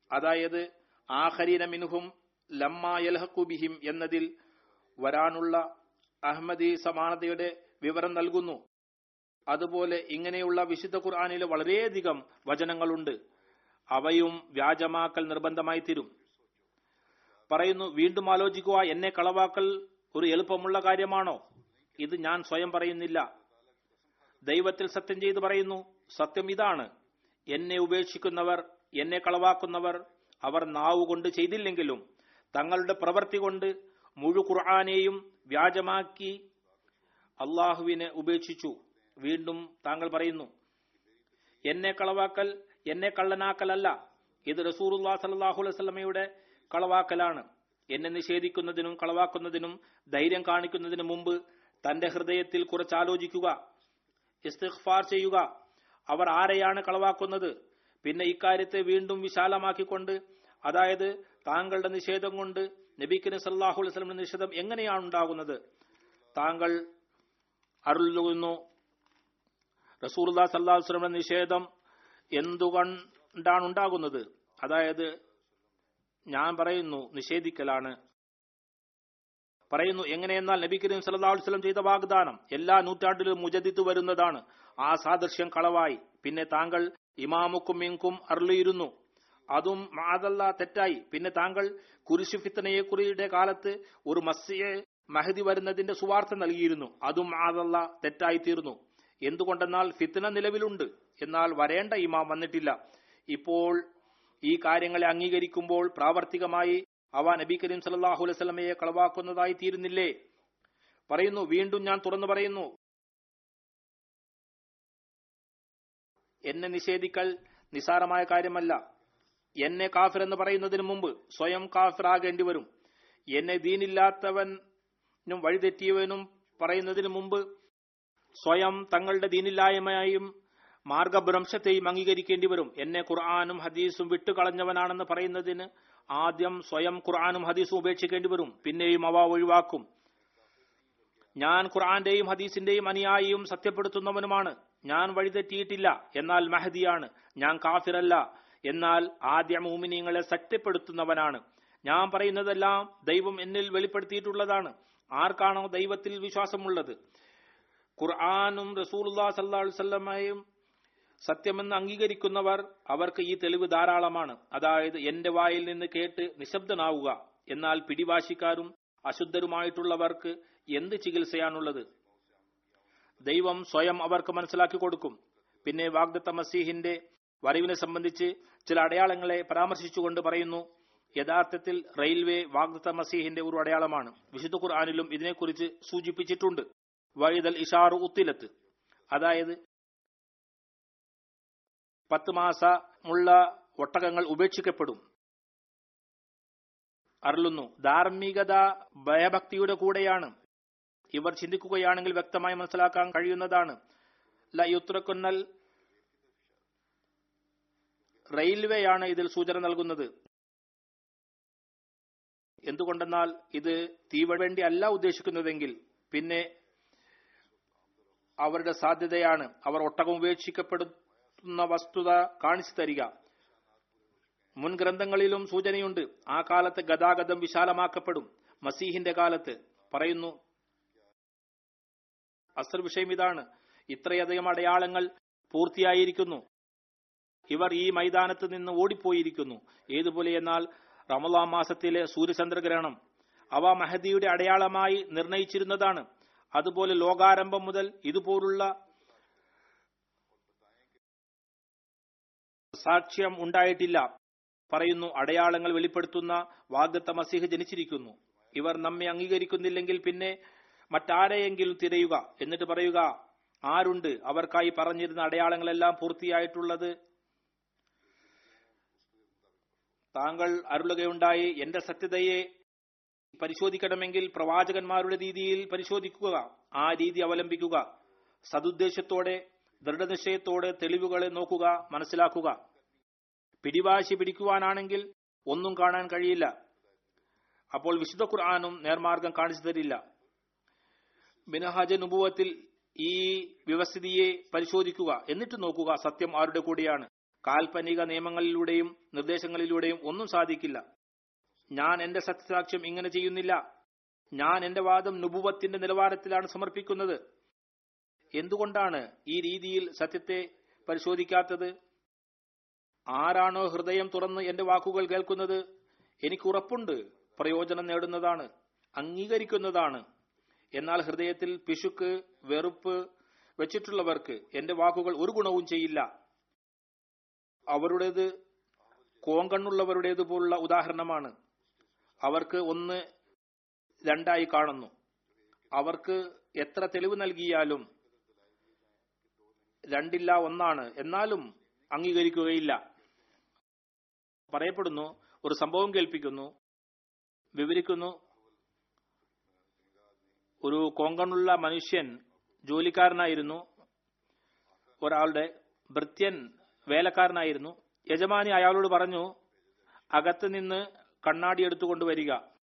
അതായത് ആഹരീന മിൻഹും ലമ്മ യൽഹഖു ബിഹിം എന്നതിൽ വരാനുള്ള അഹമ്മദി സമാനതയുടെ വിവരം നൽകുന്നു അതുപോലെ ഇങ്ങനെയുള്ള വിശുദ്ധ ഖുർആാനിൽ വളരെയധികം വചനങ്ങളുണ്ട് അവയും വ്യാജമാക്കൽ നിർബന്ധമായി തീരും പറയുന്നു വീണ്ടും ആലോചിക്കുക എന്നെ കളവാക്കൽ ഒരു എളുപ്പമുള്ള കാര്യമാണോ ഇത് ഞാൻ സ്വയം പറയുന്നില്ല ദൈവത്തിൽ സത്യം ചെയ്ത് പറയുന്നു സത്യം ഇതാണ് എന്നെ ഉപേക്ഷിക്കുന്നവർ എന്നെ കളവാക്കുന്നവർ അവർ നാവ് കൊണ്ട് ചെയ്തില്ലെങ്കിലും തങ്ങളുടെ പ്രവൃത്തി കൊണ്ട് മുഴു ഖുർആാനെയും വ്യാജമാക്കി അള്ളാഹുവിനെ ഉപേക്ഷിച്ചു വീണ്ടും താങ്കൾ പറയുന്നു എന്നെ കളവാക്കൽ എന്നെ കള്ളനാക്കലല്ല ഇത് റസൂറുല്ലാ സല്ലാഹു വസ്ലമയുടെ കളവാക്കലാണ് എന്നെ നിഷേധിക്കുന്നതിനും കളവാക്കുന്നതിനും ധൈര്യം കാണിക്കുന്നതിനു മുമ്പ് തന്റെ ഹൃദയത്തിൽ കുറച്ച് ആലോചിക്കുക ഇസ്തിഗ്ഫാർ ചെയ്യുക അവർ ആരെയാണ് കളവാക്കുന്നത് പിന്നെ ഇക്കാര്യത്തെ വീണ്ടും വിശാലമാക്കിക്കൊണ്ട് അതായത് താങ്കളുടെ നിഷേധം കൊണ്ട് നബിക്കിന് സല്ലാഹു വസ്ലമിന്റെ നിഷേധം എങ്ങനെയാണ് ഉണ്ടാകുന്നത് താങ്കൾ അരുളുന്നു റസൂർല്ലാ സല്ലാഹു വസ്ലമിന്റെ നിഷേധം എന്തുകൊണ്ടാണ് ഉണ്ടാകുന്നത് അതായത് ഞാൻ പറയുന്നു നിഷേധിക്കലാണ് പറയുന്നു എങ്ങനെയെന്നാൽ നബി കരീം സല്ലല്ലാഹു അലൈഹി വസല്ലം ചെയ്ത വാഗ്ദാനം എല്ലാ നൂറ്റാണ്ടിലും മുജദ്ദിത്ത് വരുന്നതാണ് ആ സാദൃശ്യം കളവായി പിന്നെ താങ്കൾ ഇമാമുക്കും മിങ്കും അരുളിയിരുന്നു അതും മാതല്ല തെറ്റായി പിന്നെ താങ്കൾ കുരിശു ഫിത്തനയെ കുറിയുടെ കാലത്ത് ഒരു മസ്സിയെ മഹദി വരുന്നതിന്റെ സുവാർത്ത നൽകിയിരുന്നു അതും മാതല്ല തെറ്റായി തീർന്നു എന്തുകൊണ്ടെന്നാൽ ഫിത്തന നിലവിലുണ്ട് എന്നാൽ വരേണ്ട ഇമാം വന്നിട്ടില്ല ഇപ്പോൾ ഈ കാര്യങ്ങളെ അംഗീകരിക്കുമ്പോൾ പ്രാവർത്തികമായി അവ നബി കരീം സല്ലല്ലാഹു അലൈഹി വസല്ലമയെ കളവാക്കുന്നതായി തീരുന്നില്ലേ പറയുന്നു വീണ്ടും ഞാൻ തുറന്നു പറയുന്നു എന്നെ നിഷേധിക്കൽ നിസാരമായ കാര്യമല്ല എന്നെ കാഫിർ എന്ന് പറയുന്നതിന് മുമ്പ് സ്വയം കാഫിർ ആകേണ്ടി വരും എന്നെ ദീനില്ലാത്തവനും വഴിതെറ്റിയവനും പറയുന്നതിന് മുമ്പ് സ്വയം തങ്ങളുടെ ദീനില്ലായ്മയായും മാർഗഭ്രംശത്തെയും അംഗീകരിക്കേണ്ടി വരും എന്നെ ഖുർആാനും ഹദീസും വിട്ടുകളഞ്ഞവനാണെന്ന് പറയുന്നതിന് ആദ്യം സ്വയം ഖുർആാനും ഹദീസും ഉപേക്ഷിക്കേണ്ടി വരും പിന്നെയും അവ ഒഴിവാക്കും ഞാൻ ഖുർആന്റെയും ഹദീസിന്റെയും അനുയായിയും സത്യപ്പെടുത്തുന്നവനുമാണ് ഞാൻ വഴിതെറ്റിയിട്ടില്ല എന്നാൽ മഹദിയാണ് ഞാൻ കാഫിറല്ല എന്നാൽ ആദ്യ മൂമിനിങ്ങളെ സത്യപ്പെടുത്തുന്നവനാണ് ഞാൻ പറയുന്നതെല്ലാം ദൈവം എന്നിൽ വെളിപ്പെടുത്തിയിട്ടുള്ളതാണ് ആർക്കാണോ ദൈവത്തിൽ വിശ്വാസമുള്ളത് ഖുർആാനും റസൂലുല്ലാ സല്ലാ വല്ലമയും സത്യമെന്ന് അംഗീകരിക്കുന്നവർ അവർക്ക് ഈ തെളിവ് ധാരാളമാണ് അതായത് എന്റെ വായിൽ നിന്ന് കേട്ട് നിശബ്ദനാവുക എന്നാൽ പിടിവാശിക്കാരും അശുദ്ധരുമായിട്ടുള്ളവർക്ക് എന്ത് ചികിത്സയാണുള്ളത് ദൈവം സ്വയം അവർക്ക് മനസ്സിലാക്കി കൊടുക്കും പിന്നെ വാഗ്ദത്ത മസീഹിന്റെ വരവിനെ സംബന്ധിച്ച് ചില അടയാളങ്ങളെ പരാമർശിച്ചുകൊണ്ട് പറയുന്നു യഥാർത്ഥത്തിൽ റെയിൽവേ വാഗ്ദത്ത മസീഹിന്റെ ഒരു അടയാളമാണ് വിശുദ്ധ ഖുർആാനിലും ഇതിനെക്കുറിച്ച് സൂചിപ്പിച്ചിട്ടുണ്ട് വൈദൽ ഇഷാറു ഉത്തിലത്ത് അതായത് പത്ത് മാസമുള്ള ഒട്ടകങ്ങൾ ഉപേക്ഷിക്കപ്പെടും അരുളുന്നു ധാർമ്മികത ഭയഭക്തിയുടെ കൂടെയാണ് ഇവർ ചിന്തിക്കുകയാണെങ്കിൽ വ്യക്തമായി മനസ്സിലാക്കാൻ കഴിയുന്നതാണ് ലയുത്രക്കുന്നൽ റെയിൽവേയാണ് ഇതിൽ സൂചന നൽകുന്നത് എന്തുകൊണ്ടെന്നാൽ ഇത് തീവണ്ടി അല്ല ഉദ്ദേശിക്കുന്നതെങ്കിൽ പിന്നെ അവരുടെ സാധ്യതയാണ് അവർ ഒട്ടകം ഉപേക്ഷിക്കപ്പെടുന്ന വസ്തുത കാണിച്ചു തരിക മുൻ ഗ്രന്ഥങ്ങളിലും സൂചനയുണ്ട് ആ കാലത്ത് ഗതാഗതം വിശാലമാക്കപ്പെടും മസീഹിന്റെ കാലത്ത് പറയുന്നു അസർ വിഷയം ഇതാണ് ഇത്രയധികം അടയാളങ്ങൾ പൂർത്തിയായിരിക്കുന്നു ഇവർ ഈ മൈതാനത്ത് നിന്ന് ഓടിപ്പോയിരിക്കുന്നു ഏതുപോലെ എന്നാൽ റമലാ മാസത്തിലെ സൂര്യചന്ദ്രഗ്രഹണം അവ മഹദിയുടെ അടയാളമായി നിർണയിച്ചിരുന്നതാണ് അതുപോലെ ലോകാരംഭം മുതൽ ഇതുപോലുള്ള സാക്ഷ്യം ഉണ്ടായിട്ടില്ല പറയുന്നു അടയാളങ്ങൾ വെളിപ്പെടുത്തുന്ന വാഗ്ദത്ത മസീഹ് ജനിച്ചിരിക്കുന്നു ഇവർ നമ്മെ അംഗീകരിക്കുന്നില്ലെങ്കിൽ പിന്നെ മറ്റാരെയെങ്കിലും തിരയുക എന്നിട്ട് പറയുക ആരുണ്ട് അവർക്കായി പറഞ്ഞിരുന്ന അടയാളങ്ങളെല്ലാം പൂർത്തിയായിട്ടുള്ളത് താങ്കൾ അരുളുകയുണ്ടായി എന്റെ സത്യതയെ പരിശോധിക്കണമെങ്കിൽ പ്രവാചകന്മാരുടെ രീതിയിൽ പരിശോധിക്കുക ആ രീതി അവലംബിക്കുക സതുദ്ദേശത്തോടെ ദൃഢനിശ്ചയത്തോടെ തെളിവുകളെ നോക്കുക മനസ്സിലാക്കുക പിടിവാശി പിടിക്കുവാനാണെങ്കിൽ ഒന്നും കാണാൻ കഴിയില്ല അപ്പോൾ വിശുദ്ധ ഖുർആാനും നേർമാർഗം കാണിച്ചു തരില്ല മിനഹാജ നുപുവത്തിൽ ഈ വ്യവസ്ഥിതിയെ പരിശോധിക്കുക എന്നിട്ട് നോക്കുക സത്യം ആരുടെ കൂടെയാണ് കാൽപ്പനിക നിയമങ്ങളിലൂടെയും നിർദ്ദേശങ്ങളിലൂടെയും ഒന്നും സാധിക്കില്ല ഞാൻ എന്റെ സത്യസാക്ഷ്യം ഇങ്ങനെ ചെയ്യുന്നില്ല ഞാൻ എന്റെ വാദം നുപുവത്തിന്റെ നിലവാരത്തിലാണ് സമർപ്പിക്കുന്നത് എന്തുകൊണ്ടാണ് ഈ രീതിയിൽ സത്യത്തെ പരിശോധിക്കാത്തത് ആരാണോ ഹൃദയം തുറന്ന് എന്റെ വാക്കുകൾ കേൾക്കുന്നത് എനിക്ക് ഉറപ്പുണ്ട് പ്രയോജനം നേടുന്നതാണ് അംഗീകരിക്കുന്നതാണ് എന്നാൽ ഹൃദയത്തിൽ പിശുക്ക് വെറുപ്പ് വെച്ചിട്ടുള്ളവർക്ക് എന്റെ വാക്കുകൾ ഒരു ഗുണവും ചെയ്യില്ല അവരുടേത് കോങ്കണ്ണുള്ളവരുടേത് പോലുള്ള ഉദാഹരണമാണ് അവർക്ക് ഒന്ന് രണ്ടായി കാണുന്നു അവർക്ക് എത്ര തെളിവ് നൽകിയാലും രണ്ടില്ല ഒന്നാണ് എന്നാലും അംഗീകരിക്കുകയില്ല പറയപ്പെടുന്നു ഒരു സംഭവം കേൾപ്പിക്കുന്നു വിവരിക്കുന്നു ഒരു കോങ്കണ്ണുള്ള മനുഷ്യൻ ജോലിക്കാരനായിരുന്നു ഒരാളുടെ ഭൃത്യൻ വേലക്കാരനായിരുന്നു യജമാനി അയാളോട് പറഞ്ഞു അകത്ത് നിന്ന് കണ്ണാടി എടുത്തുകൊണ്ട് വരിക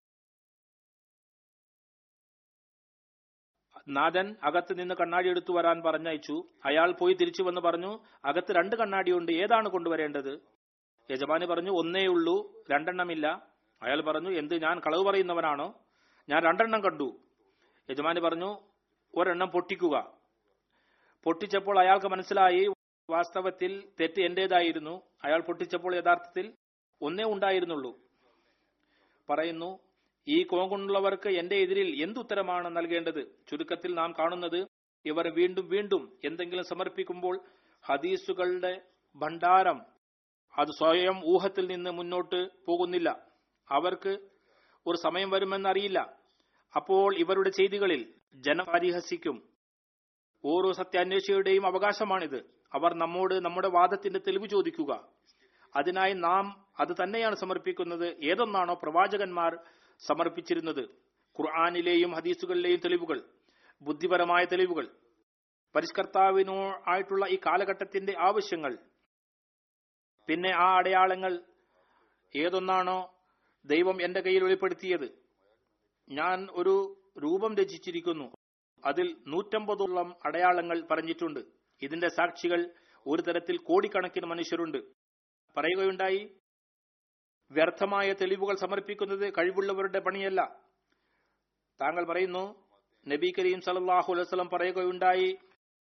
നാഥൻ അകത്ത് നിന്ന് കണ്ണാടി എടുത്തു വരാൻ പറഞ്ഞയച്ചു അയാൾ പോയി തിരിച്ചു വന്ന് പറഞ്ഞു അകത്ത് രണ്ട് കണ്ണാടിയുണ്ട് ഏതാണ് കൊണ്ടുവരേണ്ടത് യജമാനി പറഞ്ഞു ഒന്നേ ഉള്ളൂ രണ്ടെണ്ണമില്ല അയാൾ പറഞ്ഞു എന്ത് ഞാൻ കളവ് പറയുന്നവനാണോ ഞാൻ രണ്ടെണ്ണം കണ്ടു യജമാനി പറഞ്ഞു ഒരെണ്ണം പൊട്ടിക്കുക പൊട്ടിച്ചപ്പോൾ അയാൾക്ക് മനസ്സിലായി വാസ്തവത്തിൽ തെറ്റ് എന്റേതായിരുന്നു അയാൾ പൊട്ടിച്ചപ്പോൾ യഥാർത്ഥത്തിൽ ഒന്നേ ഉണ്ടായിരുന്നുള്ളൂ പറയുന്നു ഈ കോങ്കുള്ളവർക്ക് എന്റെ എതിരിൽ എന്തുത്തരമാണ് നൽകേണ്ടത് ചുരുക്കത്തിൽ നാം കാണുന്നത് ഇവർ വീണ്ടും വീണ്ടും എന്തെങ്കിലും സമർപ്പിക്കുമ്പോൾ ഹദീസുകളുടെ ഭണ്ഡാരം അത് സ്വയം ഊഹത്തിൽ നിന്ന് മുന്നോട്ട് പോകുന്നില്ല അവർക്ക് ഒരു സമയം വരുമെന്നറിയില്ല അപ്പോൾ ഇവരുടെ ചെയ്തികളിൽ ജനം പരിഹസിക്കും ഓരോ സത്യാന്വേഷിയുടെയും അവകാശമാണിത് അവർ നമ്മോട് നമ്മുടെ വാദത്തിന്റെ തെളിവ് ചോദിക്കുക അതിനായി നാം അത് തന്നെയാണ് സമർപ്പിക്കുന്നത് ഏതൊന്നാണോ പ്രവാചകന്മാർ സമർപ്പിച്ചിരുന്നത് ഖുർആാനിലെയും ഹദീസുകളിലെയും തെളിവുകൾ ബുദ്ധിപരമായ തെളിവുകൾ പരിഷ്കർത്താവിനോ ആയിട്ടുള്ള ഈ കാലഘട്ടത്തിന്റെ ആവശ്യങ്ങൾ പിന്നെ ആ അടയാളങ്ങൾ ഏതൊന്നാണോ ദൈവം എന്റെ കയ്യിൽ വെളിപ്പെടുത്തിയത് ഞാൻ ഒരു രൂപം രചിച്ചിരിക്കുന്നു അതിൽ നൂറ്റമ്പതോളം അടയാളങ്ങൾ പറഞ്ഞിട്ടുണ്ട് ഇതിന്റെ സാക്ഷികൾ ഒരു തരത്തിൽ കോടിക്കണക്കിന് മനുഷ്യരുണ്ട് പറയുകയുണ്ടായി വ്യർത്ഥമായ തെളിവുകൾ സമർപ്പിക്കുന്നത് കഴിവുള്ളവരുടെ പണിയല്ല താങ്കൾ പറയുന്നു നബി കരീം സലല്ലാഹു അലൈവലം പറയുകയുണ്ടായി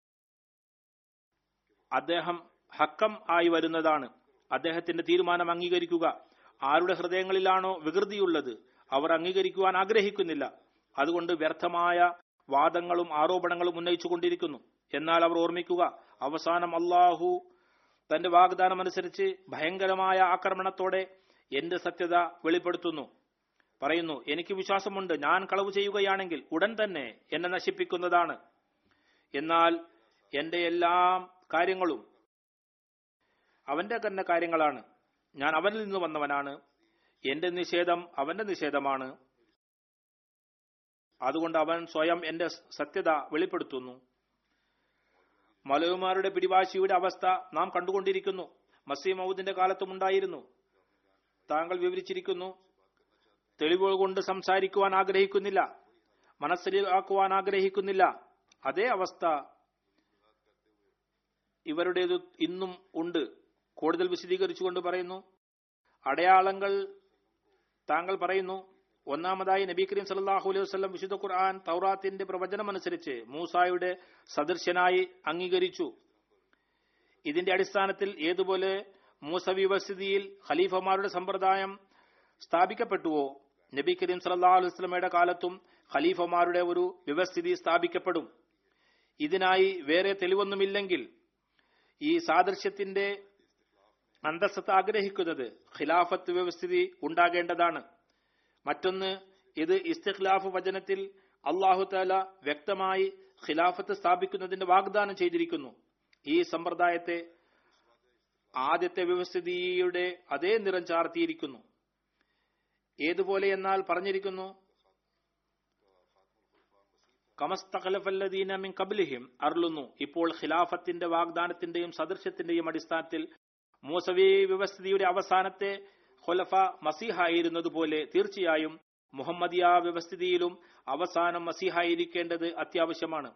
അദ്ദേഹം ഹക്കം ആയി വരുന്നതാണ് അദ്ദേഹത്തിന്റെ തീരുമാനം അംഗീകരിക്കുക ആരുടെ ഹൃദയങ്ങളിലാണോ വികൃതിയുള്ളത് അവർ അംഗീകരിക്കുവാൻ ആഗ്രഹിക്കുന്നില്ല അതുകൊണ്ട് വ്യർത്ഥമായ വാദങ്ങളും ആരോപണങ്ങളും ഉന്നയിച്ചു കൊണ്ടിരിക്കുന്നു എന്നാൽ അവർ ഓർമ്മിക്കുക അവസാനം അള്ളാഹു തന്റെ വാഗ്ദാനം അനുസരിച്ച് ഭയങ്കരമായ ആക്രമണത്തോടെ എന്റെ സത്യത വെളിപ്പെടുത്തുന്നു പറയുന്നു എനിക്ക് വിശ്വാസമുണ്ട് ഞാൻ കളവ് ചെയ്യുകയാണെങ്കിൽ ഉടൻ തന്നെ എന്നെ നശിപ്പിക്കുന്നതാണ് എന്നാൽ എന്റെ എല്ലാ കാര്യങ്ങളും അവന്റെ തന്നെ കാര്യങ്ങളാണ് ഞാൻ അവനിൽ നിന്ന് വന്നവനാണ് എന്റെ നിഷേധം അവന്റെ നിഷേധമാണ് അതുകൊണ്ട് അവൻ സ്വയം എന്റെ സത്യത വെളിപ്പെടുത്തുന്നു മലവുമാരുടെ പിടിവാശിയുടെ അവസ്ഥ നാം കണ്ടുകൊണ്ടിരിക്കുന്നു മസീ മൗദിന്റെ കാലത്തും ഉണ്ടായിരുന്നു താങ്കൾ വിവരിച്ചിരിക്കുന്നു തെളിവുകൾ കൊണ്ട് സംസാരിക്കുവാൻ ആഗ്രഹിക്കുന്നില്ല മനസ്സിലാക്കുവാൻ ആഗ്രഹിക്കുന്നില്ല അതേ അവസ്ഥ ഇവരുടേത് ഇന്നും ഉണ്ട് കൂടുതൽ വിശദീകരിച്ചുകൊണ്ട് പറയുന്നു അടയാളങ്ങൾ താങ്കൾ പറയുന്നു ഒന്നാമതായി നബി കരീം സല്ലാഹു അലൈഹി വസ്ലം വിശുദ്ധ ഖുർആൻ തൗറാത്തിന്റെ പ്രവചനമനുസരിച്ച് മൂസായുടെ സദൃശനായി അംഗീകരിച്ചു ഇതിന്റെ അടിസ്ഥാനത്തിൽ ഏതുപോലെ മൂസ വ്യവസ്ഥിതിയിൽ ഖലീഫമാരുടെ സമ്പ്രദായം സ്ഥാപിക്കപ്പെട്ടുവോ നബി കരീം സല്ലാ അലൈഹി വസ്ലമയുടെ കാലത്തും ഖലീഫമാരുടെ ഒരു വ്യവസ്ഥിതി സ്ഥാപിക്കപ്പെടും ഇതിനായി വേറെ തെളിവൊന്നുമില്ലെങ്കിൽ ഈ സാദൃശ്യത്തിന്റെ അന്തസ്സത്ത് ആഗ്രഹിക്കുന്നത് ഖിലാഫത്ത് വ്യവസ്ഥിതി ഉണ്ടാകേണ്ടതാണ് മറ്റൊന്ന് ഇത് ഇസ്തിഖ്ലാഫ് വചനത്തിൽ അള്ളാഹു താല വ്യക്തമായി ഖിലാഫത്ത് സ്ഥാപിക്കുന്നതിന്റെ വാഗ്ദാനം ചെയ്തിരിക്കുന്നു ഈ സമ്പ്രദായത്തെ ആദ്യത്തെ വ്യവസ്ഥിതിയുടെ അതേ നിറം ചാർത്തിയിരിക്കുന്നു ഏതുപോലെ എന്നാൽ പറഞ്ഞിരിക്കുന്നു കമസ്തഖലഫല്ലദീന മിൻ കബ്ലിഹിം അർലുന്നു ഇപ്പോൾ ഖിലാഫത്തിന്റെ വാഗ്ദാനത്തിന്റെയും സദൃശ്യത്തിന്റെയും അടിസ്ഥാനത്തിൽ മൂസവി വ്യവസ്ഥിതിയുടെ അവസാനത്തെ ഖൊലഫ മസീഹായിരുന്നതുപോലെ തീർച്ചയായും മുഹമ്മദിയ വ്യവസ്ഥിതിയിലും അവസാനം മസീഹായിരിക്കേണ്ടത് അത്യാവശ്യമാണ്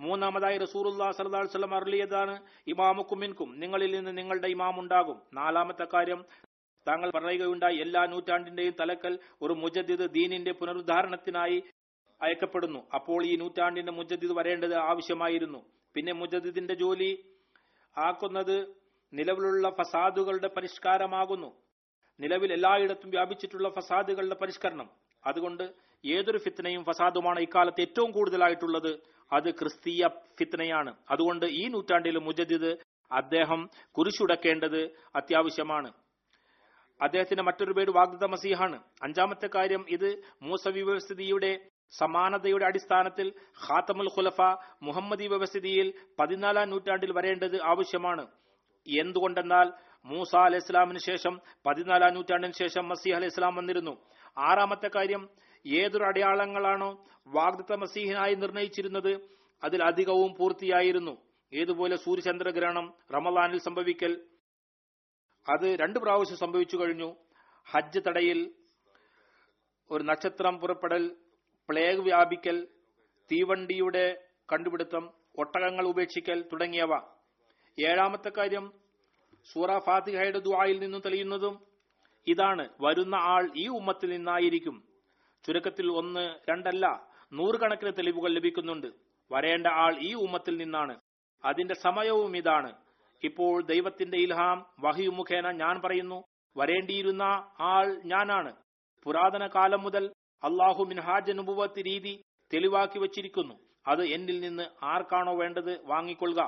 മൂന്നാമതായി റസൂറുല്ലാ സല്ലല്ലാഹു അലൈഹി വസല്ലം അരുളിയതാണ് ഇമാമുക്കും മിൻകും നിങ്ങളിൽ നിന്ന് നിങ്ങളുടെ ഇമാം ഉണ്ടാകും നാലാമത്തെ കാര്യം താങ്കൾ പറയുകയുണ്ടായി എല്ലാ നൂറ്റാണ്ടിന്റെയും തലക്കൽ ഒരു മുജദ്ദിദ് ദീനിന്റെ പുനരുദ്ധാരണത്തിനായി അയക്കപ്പെടുന്നു അപ്പോൾ ഈ നൂറ്റാണ്ടിന്റെ മുജദ്ദിദ് വരേണ്ടത് ആവശ്യമായിരുന്നു പിന്നെ മുജദ്ദിദിന്റെ ജോലി ആക്കുന്നത് നിലവിലുള്ള ഫസാദുകളുടെ പരിഷ്കാരമാകുന്നു നിലവിൽ എല്ലായിടത്തും വ്യാപിച്ചിട്ടുള്ള ഫസാദുകളുടെ പരിഷ്കരണം അതുകൊണ്ട് ഏതൊരു ഫിത്തനയും ഫസാദുമാണ് ഇക്കാലത്ത് ഏറ്റവും കൂടുതലായിട്ടുള്ളത് അത് ക്രിസ്തീയ ഫിത്തനയാണ് അതുകൊണ്ട് ഈ നൂറ്റാണ്ടിൽ മുജദ്ദിദ് അദ്ദേഹം കുരിശുടക്കേണ്ടത് അത്യാവശ്യമാണ് അദ്ദേഹത്തിന്റെ മറ്റൊരു പേര് വാഗ്ദത്ത മസീഹാണ് അഞ്ചാമത്തെ കാര്യം ഇത് മൂസവി വ്യവസ്ഥിതിയുടെ സമാനതയുടെ അടിസ്ഥാനത്തിൽ ഖാത്തമുൽ ഖുലഫ മുഹമ്മദി വ്യവസ്ഥിതിയിൽ പതിനാലാം നൂറ്റാണ്ടിൽ വരേണ്ടത് ആവശ്യമാണ് എന്തുകൊണ്ടെന്നാൽ മൂസ അലൈഹി ഇസ്ലാമിന് ശേഷം പതിനാലാം നൂറ്റാണ്ടിന് ശേഷം മസീഹ് അലൈഹി ഇസ്ലാം വന്നിരുന്നു ആറാമത്തെ കാര്യം ഏതൊരു അടയാളങ്ങളാണോ വാഗ്ദത്ത മസീഹിനായി നിർണയിച്ചിരുന്നത് അതിൽ അധികവും പൂർത്തിയായിരുന്നു ഏതുപോലെ സൂര്യചന്ദ്രഗ്രഹണം റമദാനിൽ സംഭവിക്കൽ അത് രണ്ട് പ്രാവശ്യം സംഭവിച്ചു കഴിഞ്ഞു ഹജ്ജ് തടയിൽ ഒരു നക്ഷത്രം പുറപ്പെടൽ പ്ലേഗ് വ്യാപിക്കൽ തീവണ്ടിയുടെ കണ്ടുപിടുത്തം ഒട്ടകങ്ങൾ ഉപേക്ഷിക്കൽ തുടങ്ങിയവ ഏഴാമത്തെ കാര്യം സൂറ ഫാത്തിഹയുടെ ദുആയിൽ നിന്നും തെളിയുന്നതും ഇതാണ് വരുന്ന ആൾ ഈ ഉമ്മത്തിൽ നിന്നായിരിക്കും ചുരുക്കത്തിൽ ഒന്ന് രണ്ടല്ല നൂറുകണക്കിന് തെളിവുകൾ ലഭിക്കുന്നുണ്ട് വരേണ്ട ആൾ ഈ ഉമ്മത്തിൽ നിന്നാണ് അതിന്റെ സമയവും ഇതാണ് ഇപ്പോൾ ദൈവത്തിന്റെ ഇൽഹാം വഹി മുഖേന ഞാൻ പറയുന്നു വരേണ്ടിയിരുന്ന ആൾ ഞാനാണ് പുരാതന കാലം മുതൽ അള്ളാഹു മിൻഹാജ് അനുഭവത്ത് രീതി തെളിവാക്കി വച്ചിരിക്കുന്നു അത് എന്നിൽ നിന്ന് ആർക്കാണോ വേണ്ടത് വാങ്ങിക്കൊള്ളുക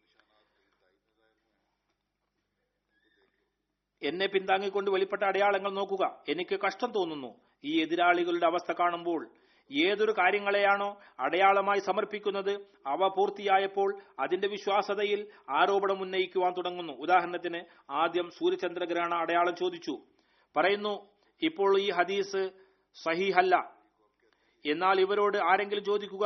എന്നെ പിന്താങ്ങിക്കൊണ്ട് വെളിപ്പെട്ട അടയാളങ്ങൾ നോക്കുക എനിക്ക് കഷ്ടം തോന്നുന്നു ഈ എതിരാളികളുടെ അവസ്ഥ കാണുമ്പോൾ ഏതൊരു കാര്യങ്ങളെയാണോ അടയാളമായി സമർപ്പിക്കുന്നത് അവ പൂർത്തിയായപ്പോൾ അതിന്റെ വിശ്വാസതയിൽ ആരോപണം ഉന്നയിക്കുവാൻ തുടങ്ങുന്നു ഉദാഹരണത്തിന് ആദ്യം സൂര്യചന്ദ്രഗ്രഹണ അടയാളം ചോദിച്ചു പറയുന്നു ഇപ്പോൾ ഈ ഹദീസ് സഹിഹല്ല എന്നാൽ ഇവരോട് ആരെങ്കിലും ചോദിക്കുക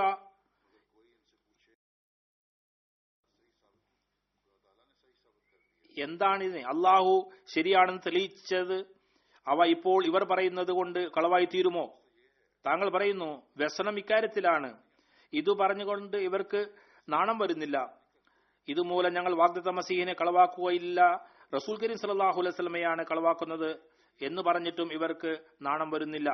എന്താണിത് അള്ളാഹു ശരിയാണെന്ന് തെളിയിച്ചത് അവ ഇപ്പോൾ ഇവർ പറയുന്നത് കൊണ്ട് കളവായി തീരുമോ താങ്കൾ പറയുന്നു വ്യസനം ഇക്കാര്യത്തിലാണ് ഇതു പറഞ്ഞുകൊണ്ട് ഇവർക്ക് നാണം വരുന്നില്ല ഇതുമൂലം ഞങ്ങൾ വാഗ്ദത്ത മസീഹിനെ കളവാക്കുകയില്ല റസൂൽ കരീം സലാഹു അലൈസ്മയാണ് കളവാക്കുന്നത് എന്ന് പറഞ്ഞിട്ടും ഇവർക്ക് നാണം വരുന്നില്ല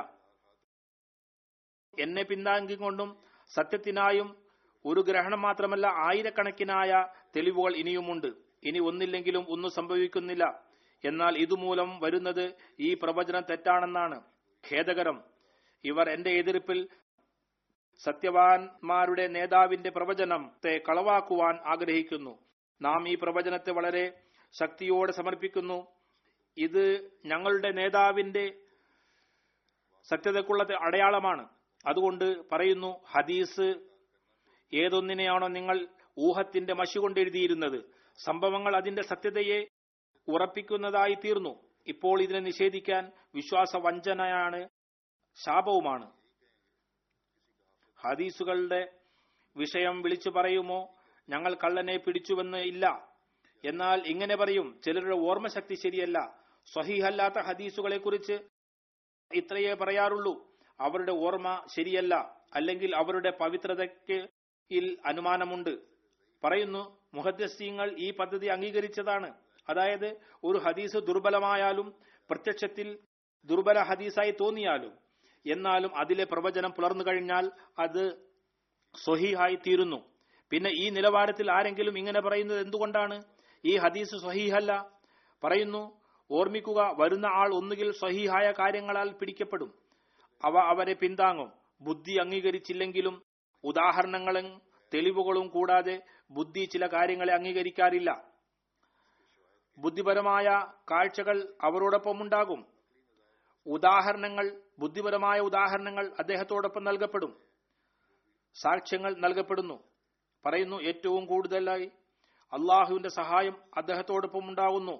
എന്നെ പിന്താങ്ങിക്കൊണ്ടും സത്യത്തിനായും ഒരു ഗ്രഹണം മാത്രമല്ല ആയിരക്കണക്കിനായ തെളിവുകൾ ഇനിയുമുണ്ട് ഇനി ഒന്നില്ലെങ്കിലും ഒന്നും സംഭവിക്കുന്നില്ല എന്നാൽ ഇതുമൂലം വരുന്നത് ഈ പ്രവചനം തെറ്റാണെന്നാണ് ഖേദകരം ഇവർ എന്റെ എതിർപ്പിൽ സത്യവാൻമാരുടെ നേതാവിന്റെ പ്രവചനത്തെ കളവാക്കുവാൻ ആഗ്രഹിക്കുന്നു നാം ഈ പ്രവചനത്തെ വളരെ ശക്തിയോടെ സമർപ്പിക്കുന്നു ഇത് ഞങ്ങളുടെ നേതാവിന്റെ സത്യതയ്ക്കുള്ള അടയാളമാണ് അതുകൊണ്ട് പറയുന്നു ഹദീസ് ഏതൊന്നിനെയാണോ നിങ്ങൾ ഊഹത്തിന്റെ മഷി കൊണ്ട് എഴുതിയിരുന്നത് സംഭവങ്ങൾ അതിന്റെ സത്യതയെ ഉറപ്പിക്കുന്നതായി തീർന്നു ഇപ്പോൾ ഇതിനെ നിഷേധിക്കാൻ വിശ്വാസ വഞ്ചനയാണ് ശാപവുമാണ് ഹദീസുകളുടെ വിഷയം വിളിച്ചു പറയുമോ ഞങ്ങൾ കള്ളനെ പിടിച്ചുവെന്ന് ഇല്ല എന്നാൽ ഇങ്ങനെ പറയും ചിലരുടെ ഓർമ്മശക്തി ശരിയല്ല സ്വഹീഹല്ലാത്ത ഹദീസുകളെ കുറിച്ച് ഇത്രയേ പറയാറുള്ളൂ അവരുടെ ഓർമ്മ ശരിയല്ല അല്ലെങ്കിൽ അവരുടെ പവിത്രതയ്ക്ക് ഇൽ അനുമാനമുണ്ട് പറയുന്നു മുഹദ്ദീങ്ങൾ ഈ പദ്ധതി അംഗീകരിച്ചതാണ് അതായത് ഒരു ഹദീസ് ദുർബലമായാലും പ്രത്യക്ഷത്തിൽ ദുർബല ഹദീസായി തോന്നിയാലും എന്നാലും അതിലെ പ്രവചനം പുലർന്നു കഴിഞ്ഞാൽ അത് സ്വഹീഹായി തീരുന്നു പിന്നെ ഈ നിലവാരത്തിൽ ആരെങ്കിലും ഇങ്ങനെ പറയുന്നത് എന്തുകൊണ്ടാണ് ഈ ഹദീസ് സ്വഹീഹല്ല പറയുന്നു ഓർമ്മിക്കുക വരുന്ന ആൾ ഒന്നുകിൽ സ്വഹീഹായ കാര്യങ്ങളാൽ പിടിക്കപ്പെടും അവ അവരെ പിന്താങ്ങും ബുദ്ധി അംഗീകരിച്ചില്ലെങ്കിലും ഉദാഹരണങ്ങളും തെളിവുകളും കൂടാതെ ബുദ്ധി ചില കാര്യങ്ങളെ അംഗീകരിക്കാറില്ല ബുദ്ധിപരമായ കാഴ്ചകൾ അവരോടൊപ്പം ഉണ്ടാകും ഉദാഹരണങ്ങൾ ബുദ്ധിപരമായ ഉദാഹരണങ്ങൾ അദ്ദേഹത്തോടൊപ്പം നൽകപ്പെടും സാക്ഷ്യങ്ങൾ നൽകപ്പെടുന്നു പറയുന്നു ഏറ്റവും കൂടുതലായി അള്ളാഹുവിന്റെ സഹായം അദ്ദേഹത്തോടൊപ്പം ഉണ്ടാകുന്നു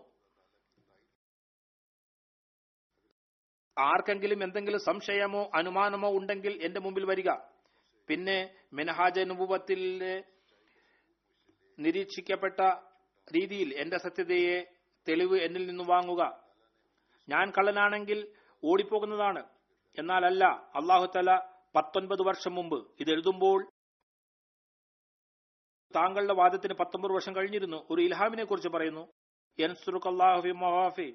ആർക്കെങ്കിലും എന്തെങ്കിലും സംശയമോ അനുമാനമോ ഉണ്ടെങ്കിൽ എന്റെ മുമ്പിൽ വരിക പിന്നെ മിനഹാജ അനുഭവത്തിലെ നിരീക്ഷിക്കപ്പെട്ട രീതിയിൽ എന്റെ സത്യതയെ തെളിവ് എന്നിൽ നിന്ന് വാങ്ങുക ഞാൻ കള്ളനാണെങ്കിൽ ഓടിപ്പോകുന്നതാണ് എന്നാൽ അല്ല അള്ളാഹു തല പത്തൊൻപത് വർഷം മുമ്പ് ഇത് എഴുതുമ്പോൾ താങ്കളുടെ വാദത്തിന് പത്തൊമ്പത് വർഷം കഴിഞ്ഞിരുന്നു ഒരു ഇൽഹാമിനെ കുറിച്ച് പറയുന്നു യൻസുറുഖല്ലാഹു മഹാഫി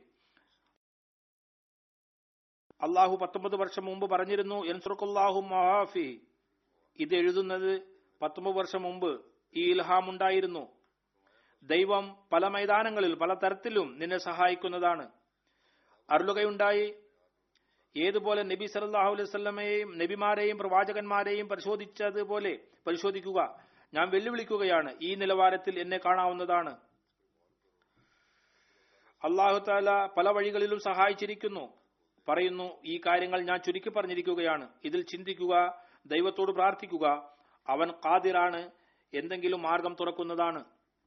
അള്ളാഹു പത്തൊമ്പത് വർഷം മുമ്പ് പറഞ്ഞിരുന്നു യൻസുറുഖല്ലാഹു മഹാഫി ഇത് എഴുതുന്നത് പത്തൊമ്പത് വർഷം മുമ്പ് ഈ ഇൽഹാം ഉണ്ടായിരുന്നു ദൈവം പല മൈതാനങ്ങളിൽ പല തരത്തിലും നിന്നെ സഹായിക്കുന്നതാണ് അരുളുകയുണ്ടായി ഏതുപോലെ നബി സല്ലല്ലാഹു അലൈഹി വസല്ലമയെയും നബിമാരെയും പ്രവാചകന്മാരെയും പരിശോധിച്ചതുപോലെ പരിശോധിക്കുക ഞാൻ വെല്ലുവിളിക്കുകയാണ് ഈ നിലവാരത്തിൽ എന്നെ കാണാവുന്നതാണ് അള്ളാഹു താല പല വഴികളിലും സഹായിച്ചിരിക്കുന്നു പറയുന്നു ഈ കാര്യങ്ങൾ ഞാൻ ചുരുക്കി പറഞ്ഞിരിക്കുകയാണ് ഇതിൽ ചിന്തിക്കുക ദൈവത്തോട് പ്രാർത്ഥിക്കുക അവൻ കാതിറാണ് എന്തെങ്കിലും മാർഗം തുറക്കുന്നതാണ്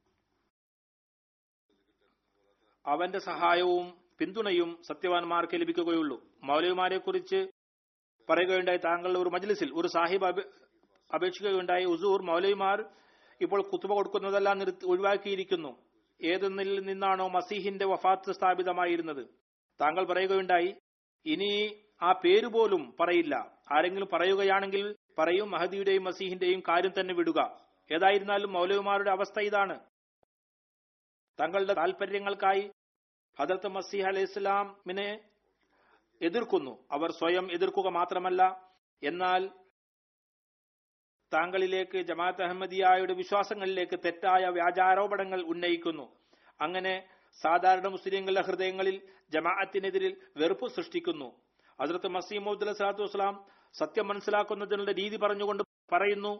അവന്റെ സഹായവും പിന്തുണയും സത്യവാന്മാർക്ക് ലഭിക്കുകയുള്ളൂ മൗലവിമാരെ കുറിച്ച് പറയുകയുണ്ടായി താങ്കളുടെ ഒരു മജ്ലിസിൽ ഒരു സാഹിബ് അപേ- അപേക്ഷിക്കുകയുണ്ടായി ഉസൂർ മൗലവിമാർ ഇപ്പോൾ കുത്തുബ കൊടുക്കുന്നതെല്ലാം നിർത്തി ഒഴിവാക്കിയിരിക്കുന്നു ഏതൊന്നിൽ നിന്നാണോ മസീഹിന്റെ വഫാത്ത് സ്ഥാപിതമായിരുന്നത് താങ്കൾ പറയുകയുണ്ടായി ഇനി ആ പേര് പോലും പറയില്ല ആരെങ്കിലും പറയുകയാണെങ്കിൽ പറയും മഹദിയുടെയും മസീഹിന്റെയും കാര്യം തന്നെ വിടുക ഏതായിരുന്നാലും മൗലവിമാരുടെ അവസ്ഥ ഇതാണ് തങ്ങളുടെ താൽപര്യങ്ങൾക്കായി ഹദർത്ത് മസീഹ് അലൈഹി ഇസ്ലാമിനെ എതിർക്കുന്നു അവർ സ്വയം എതിർക്കുക മാത്രമല്ല എന്നാൽ താങ്കളിലേക്ക് ജമാഅത്ത് അഹമ്മദിയായുടെ വിശ്വാസങ്ങളിലേക്ക് തെറ്റായ വ്യാജാരോപണങ്ങൾ ഉന്നയിക്കുന്നു അങ്ങനെ സാധാരണ മുസ്ലിങ്ങളുടെ ഹൃദയങ്ങളിൽ ജമാഅത്തിനെതിരിൽ വെറുപ്പ് സൃഷ്ടിക്കുന്നു ഹസ്രത്ത് മസീമൂദ് അലൈഹി വസ്ലാം സത്യം മനസ്സിലാക്കുന്നതിനുള്ള രീതി പറഞ്ഞുകൊണ്ട് പറയുന്നു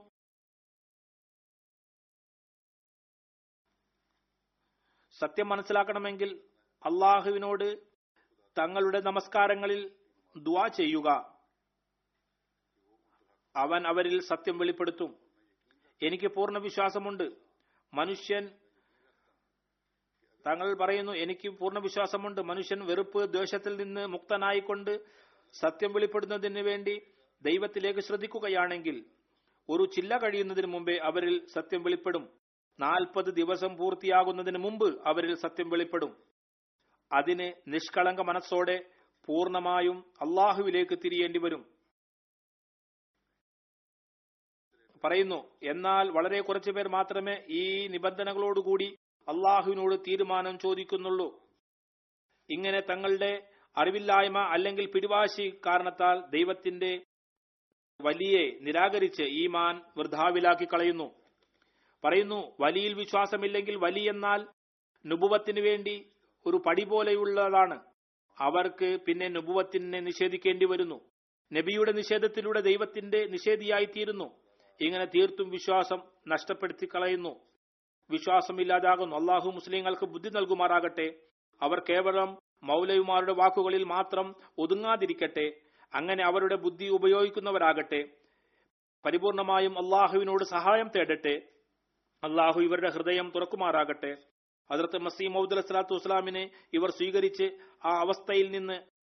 സത്യം മനസ്സിലാക്കണമെങ്കിൽ അള്ളാഹുവിനോട് തങ്ങളുടെ നമസ്കാരങ്ങളിൽ ദുവാ ചെയ്യുക അവൻ അവരിൽ സത്യം വെളിപ്പെടുത്തും എനിക്ക് പൂർണ്ണ വിശ്വാസമുണ്ട് മനുഷ്യൻ താങ്കൾ പറയുന്നു എനിക്ക് പൂർണ്ണ വിശ്വാസമുണ്ട് മനുഷ്യൻ വെറുപ്പ് ദ്വേഷത്തിൽ നിന്ന് മുക്തനായിക്കൊണ്ട് സത്യം വെളിപ്പെടുന്നതിന് വേണ്ടി ദൈവത്തിലേക്ക് ശ്രദ്ധിക്കുകയാണെങ്കിൽ ഒരു ചില്ല കഴിയുന്നതിന് മുമ്പേ അവരിൽ സത്യം വെളിപ്പെടും നാൽപ്പത് ദിവസം പൂർത്തിയാകുന്നതിന് മുമ്പ് അവരിൽ സത്യം വെളിപ്പെടും അതിന് നിഷ്കളങ്ക മനസ്സോടെ പൂർണ്ണമായും അള്ളാഹുവിലേക്ക് തിരിയേണ്ടി വരും പറയുന്നു എന്നാൽ വളരെ കുറച്ചു പേർ മാത്രമേ ഈ നിബന്ധനകളോടുകൂടി അള്ളാഹുവിനോട് തീരുമാനം ചോദിക്കുന്നുള്ളൂ ഇങ്ങനെ തങ്ങളുടെ അറിവില്ലായ്മ അല്ലെങ്കിൽ പിടിവാശി കാരണത്താൽ ദൈവത്തിന്റെ വലിയെ നിരാകരിച്ച് ഈമാൻ വൃദ്ധാവിലാക്കി കളയുന്നു പറയുന്നു വലിയിൽ വിശ്വാസമില്ലെങ്കിൽ വലി എന്നാൽ നുബുവത്തിന് വേണ്ടി ഒരു പടി പോലെയുള്ളതാണ് അവർക്ക് പിന്നെ നുബുവത്തിനെ നിഷേധിക്കേണ്ടി വരുന്നു നബിയുടെ നിഷേധത്തിലൂടെ ദൈവത്തിന്റെ നിഷേധിയായി തീരുന്നു ഇങ്ങനെ തീർത്തും വിശ്വാസം നഷ്ടപ്പെടുത്തി കളയുന്നു വിശ്വാസമില്ലാതാകുന്നു അള്ളാഹു മുസ്ലിങ്ങൾക്ക് ബുദ്ധി നൽകുമാറാകട്ടെ അവർ കേവലം മൗലവിമാരുടെ വാക്കുകളിൽ മാത്രം ഒതുങ്ങാതിരിക്കട്ടെ അങ്ങനെ അവരുടെ ബുദ്ധി ഉപയോഗിക്കുന്നവരാകട്ടെ പരിപൂർണമായും അള്ളാഹുവിനോട് സഹായം തേടട്ടെ അള്ളാഹു ഇവരുടെ ഹൃദയം തുറക്കുമാറാകട്ടെ ഹജറത്ത് മസീം മൗദ് അലസ്ലാത്തു വസ്സലാമിനെ ഇവർ സ്വീകരിച്ച് ആ അവസ്ഥയിൽ നിന്ന്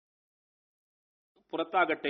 പുറത്താകട്ടെ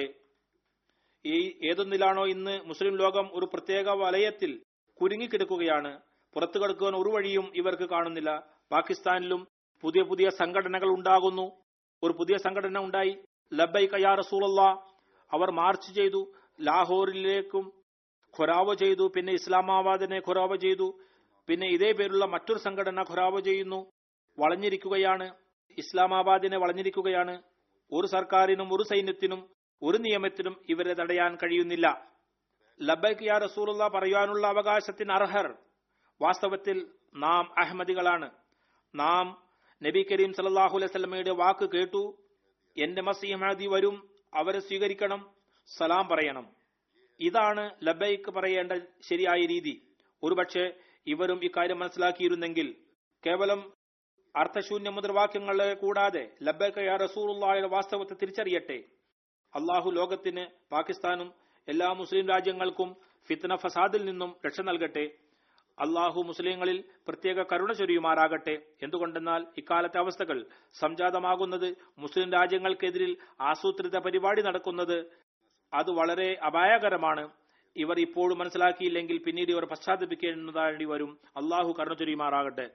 ഈ ഏതൊന്നിലാണോ ഇന്ന് മുസ്ലിം ലോകം ഒരു പ്രത്യേക വലയത്തിൽ കുരുങ്ങിക്കിടക്കുകയാണ് പുറത്തു കടക്കുവാൻ ഒരു വഴിയും ഇവർക്ക് കാണുന്നില്ല പാകിസ്ഥാനിലും പുതിയ പുതിയ സംഘടനകൾ ഉണ്ടാകുന്നു ഒരു പുതിയ സംഘടന ഉണ്ടായി ലബൈ കയാ റസൂലുള്ള അവർ മാർച്ച് ചെയ്തു ലാഹോറിലേക്കും ഖൊറാവ ചെയ്തു പിന്നെ ഇസ്ലാമാബാദിനെ ഖൊറാവ ചെയ്തു പിന്നെ ഇതേ പേരുള്ള മറ്റൊരു സംഘടന ഖൊറാവ ചെയ്യുന്നു വളഞ്ഞിരിക്കുകയാണ് ഇസ്ലാമാബാദിനെ വളഞ്ഞിരിക്കുകയാണ് ഒരു സർക്കാരിനും ഒരു സൈന്യത്തിനും ഒരു നിയമത്തിനും ഇവരെ തടയാൻ കഴിയുന്നില്ല ലബൈക്ക് യാ റസൂലുള്ള പറയാനുള്ള അവകാശത്തിന് അർഹർ വാസ്തവത്തിൽ നാം അഹമ്മദികളാണ് നാം നബി കരീം സല്ലാഹു അലൈവല്ലമയുടെ വാക്ക് കേട്ടു എന്റെ മസീഹമതി വരും അവരെ സ്വീകരിക്കണം സലാം പറയണം ഇതാണ് ലബൈക്ക് പറയേണ്ട ശരിയായ രീതി ഒരുപക്ഷെ ഇവരും ഇക്കാര്യം മനസ്സിലാക്കിയിരുന്നെങ്കിൽ കേവലം അർത്ഥശൂന്യ മുദ്രവാക്യങ്ങളെ കൂടാതെ ലബൈക്ക് യാ റസൂലുള്ളാഹിയുടെ വാസ്തവത്തെ തിരിച്ചറിയട്ടെ അള്ളാഹു ലോകത്തിന് പാകിസ്ഥാനും എല്ലാ മുസ്ലിം രാജ്യങ്ങൾക്കും ഫിത്ന ഫസാദിൽ നിന്നും രക്ഷ നൽകട്ടെ അള്ളാഹു മുസ്ലിങ്ങളിൽ പ്രത്യേക കരുണ ചൊരിയുമാറാകട്ടെ എന്തുകൊണ്ടെന്നാൽ ഇക്കാലത്തെ അവസ്ഥകൾ സംജാതമാകുന്നത് മുസ്ലിം രാജ്യങ്ങൾക്കെതിരിൽ ആസൂത്രിത പരിപാടി നടക്കുന്നത് അത് വളരെ അപായകരമാണ് ഇവർ ഇപ്പോഴും മനസ്സിലാക്കിയില്ലെങ്കിൽ പിന്നീട് ഇവർ പശ്ചാത്തപിക്കേണ്ടതായി വരും അള്ളാഹു കരുണ ചൊരിയുമാറാകട്ടെ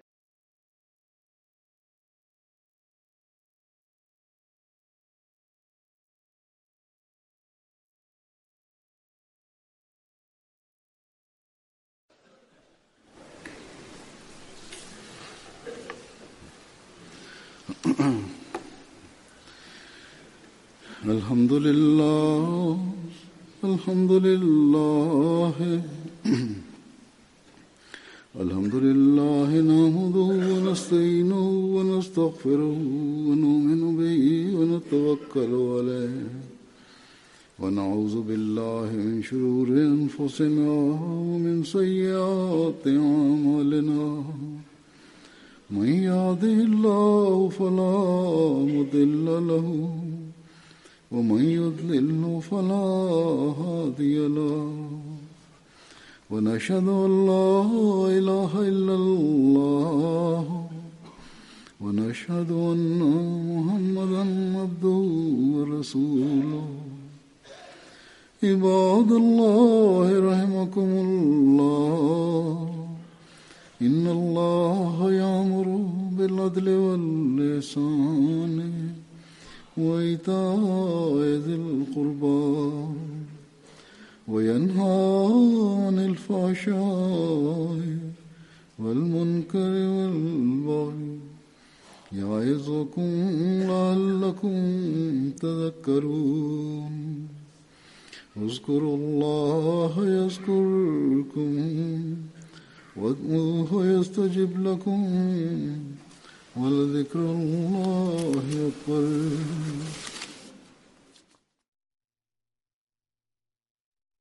الحمد لله الحمد لله الحمد لله نحمده ونستعينه ونستغفره ونؤمن به ونتوكل عليه ونعوذ بالله من شرور انفسنا ومن سيئات اعمالنا من يهده الله فلا مضل له ومن يضلل فلا هادي له ونشهد ان لا اله الا الله ونشهد ان محمدا عبده ورسوله عباد الله رحمكم الله إن الله يأمر بالعدل واللسان وإيتاء ذي القربى وينهى عن الفحشاء والمنكر والبغي يعظكم لعلكم تذكرون اذكروا الله يذكركم وادعوه يستجب لكم ولذكر الله أكبر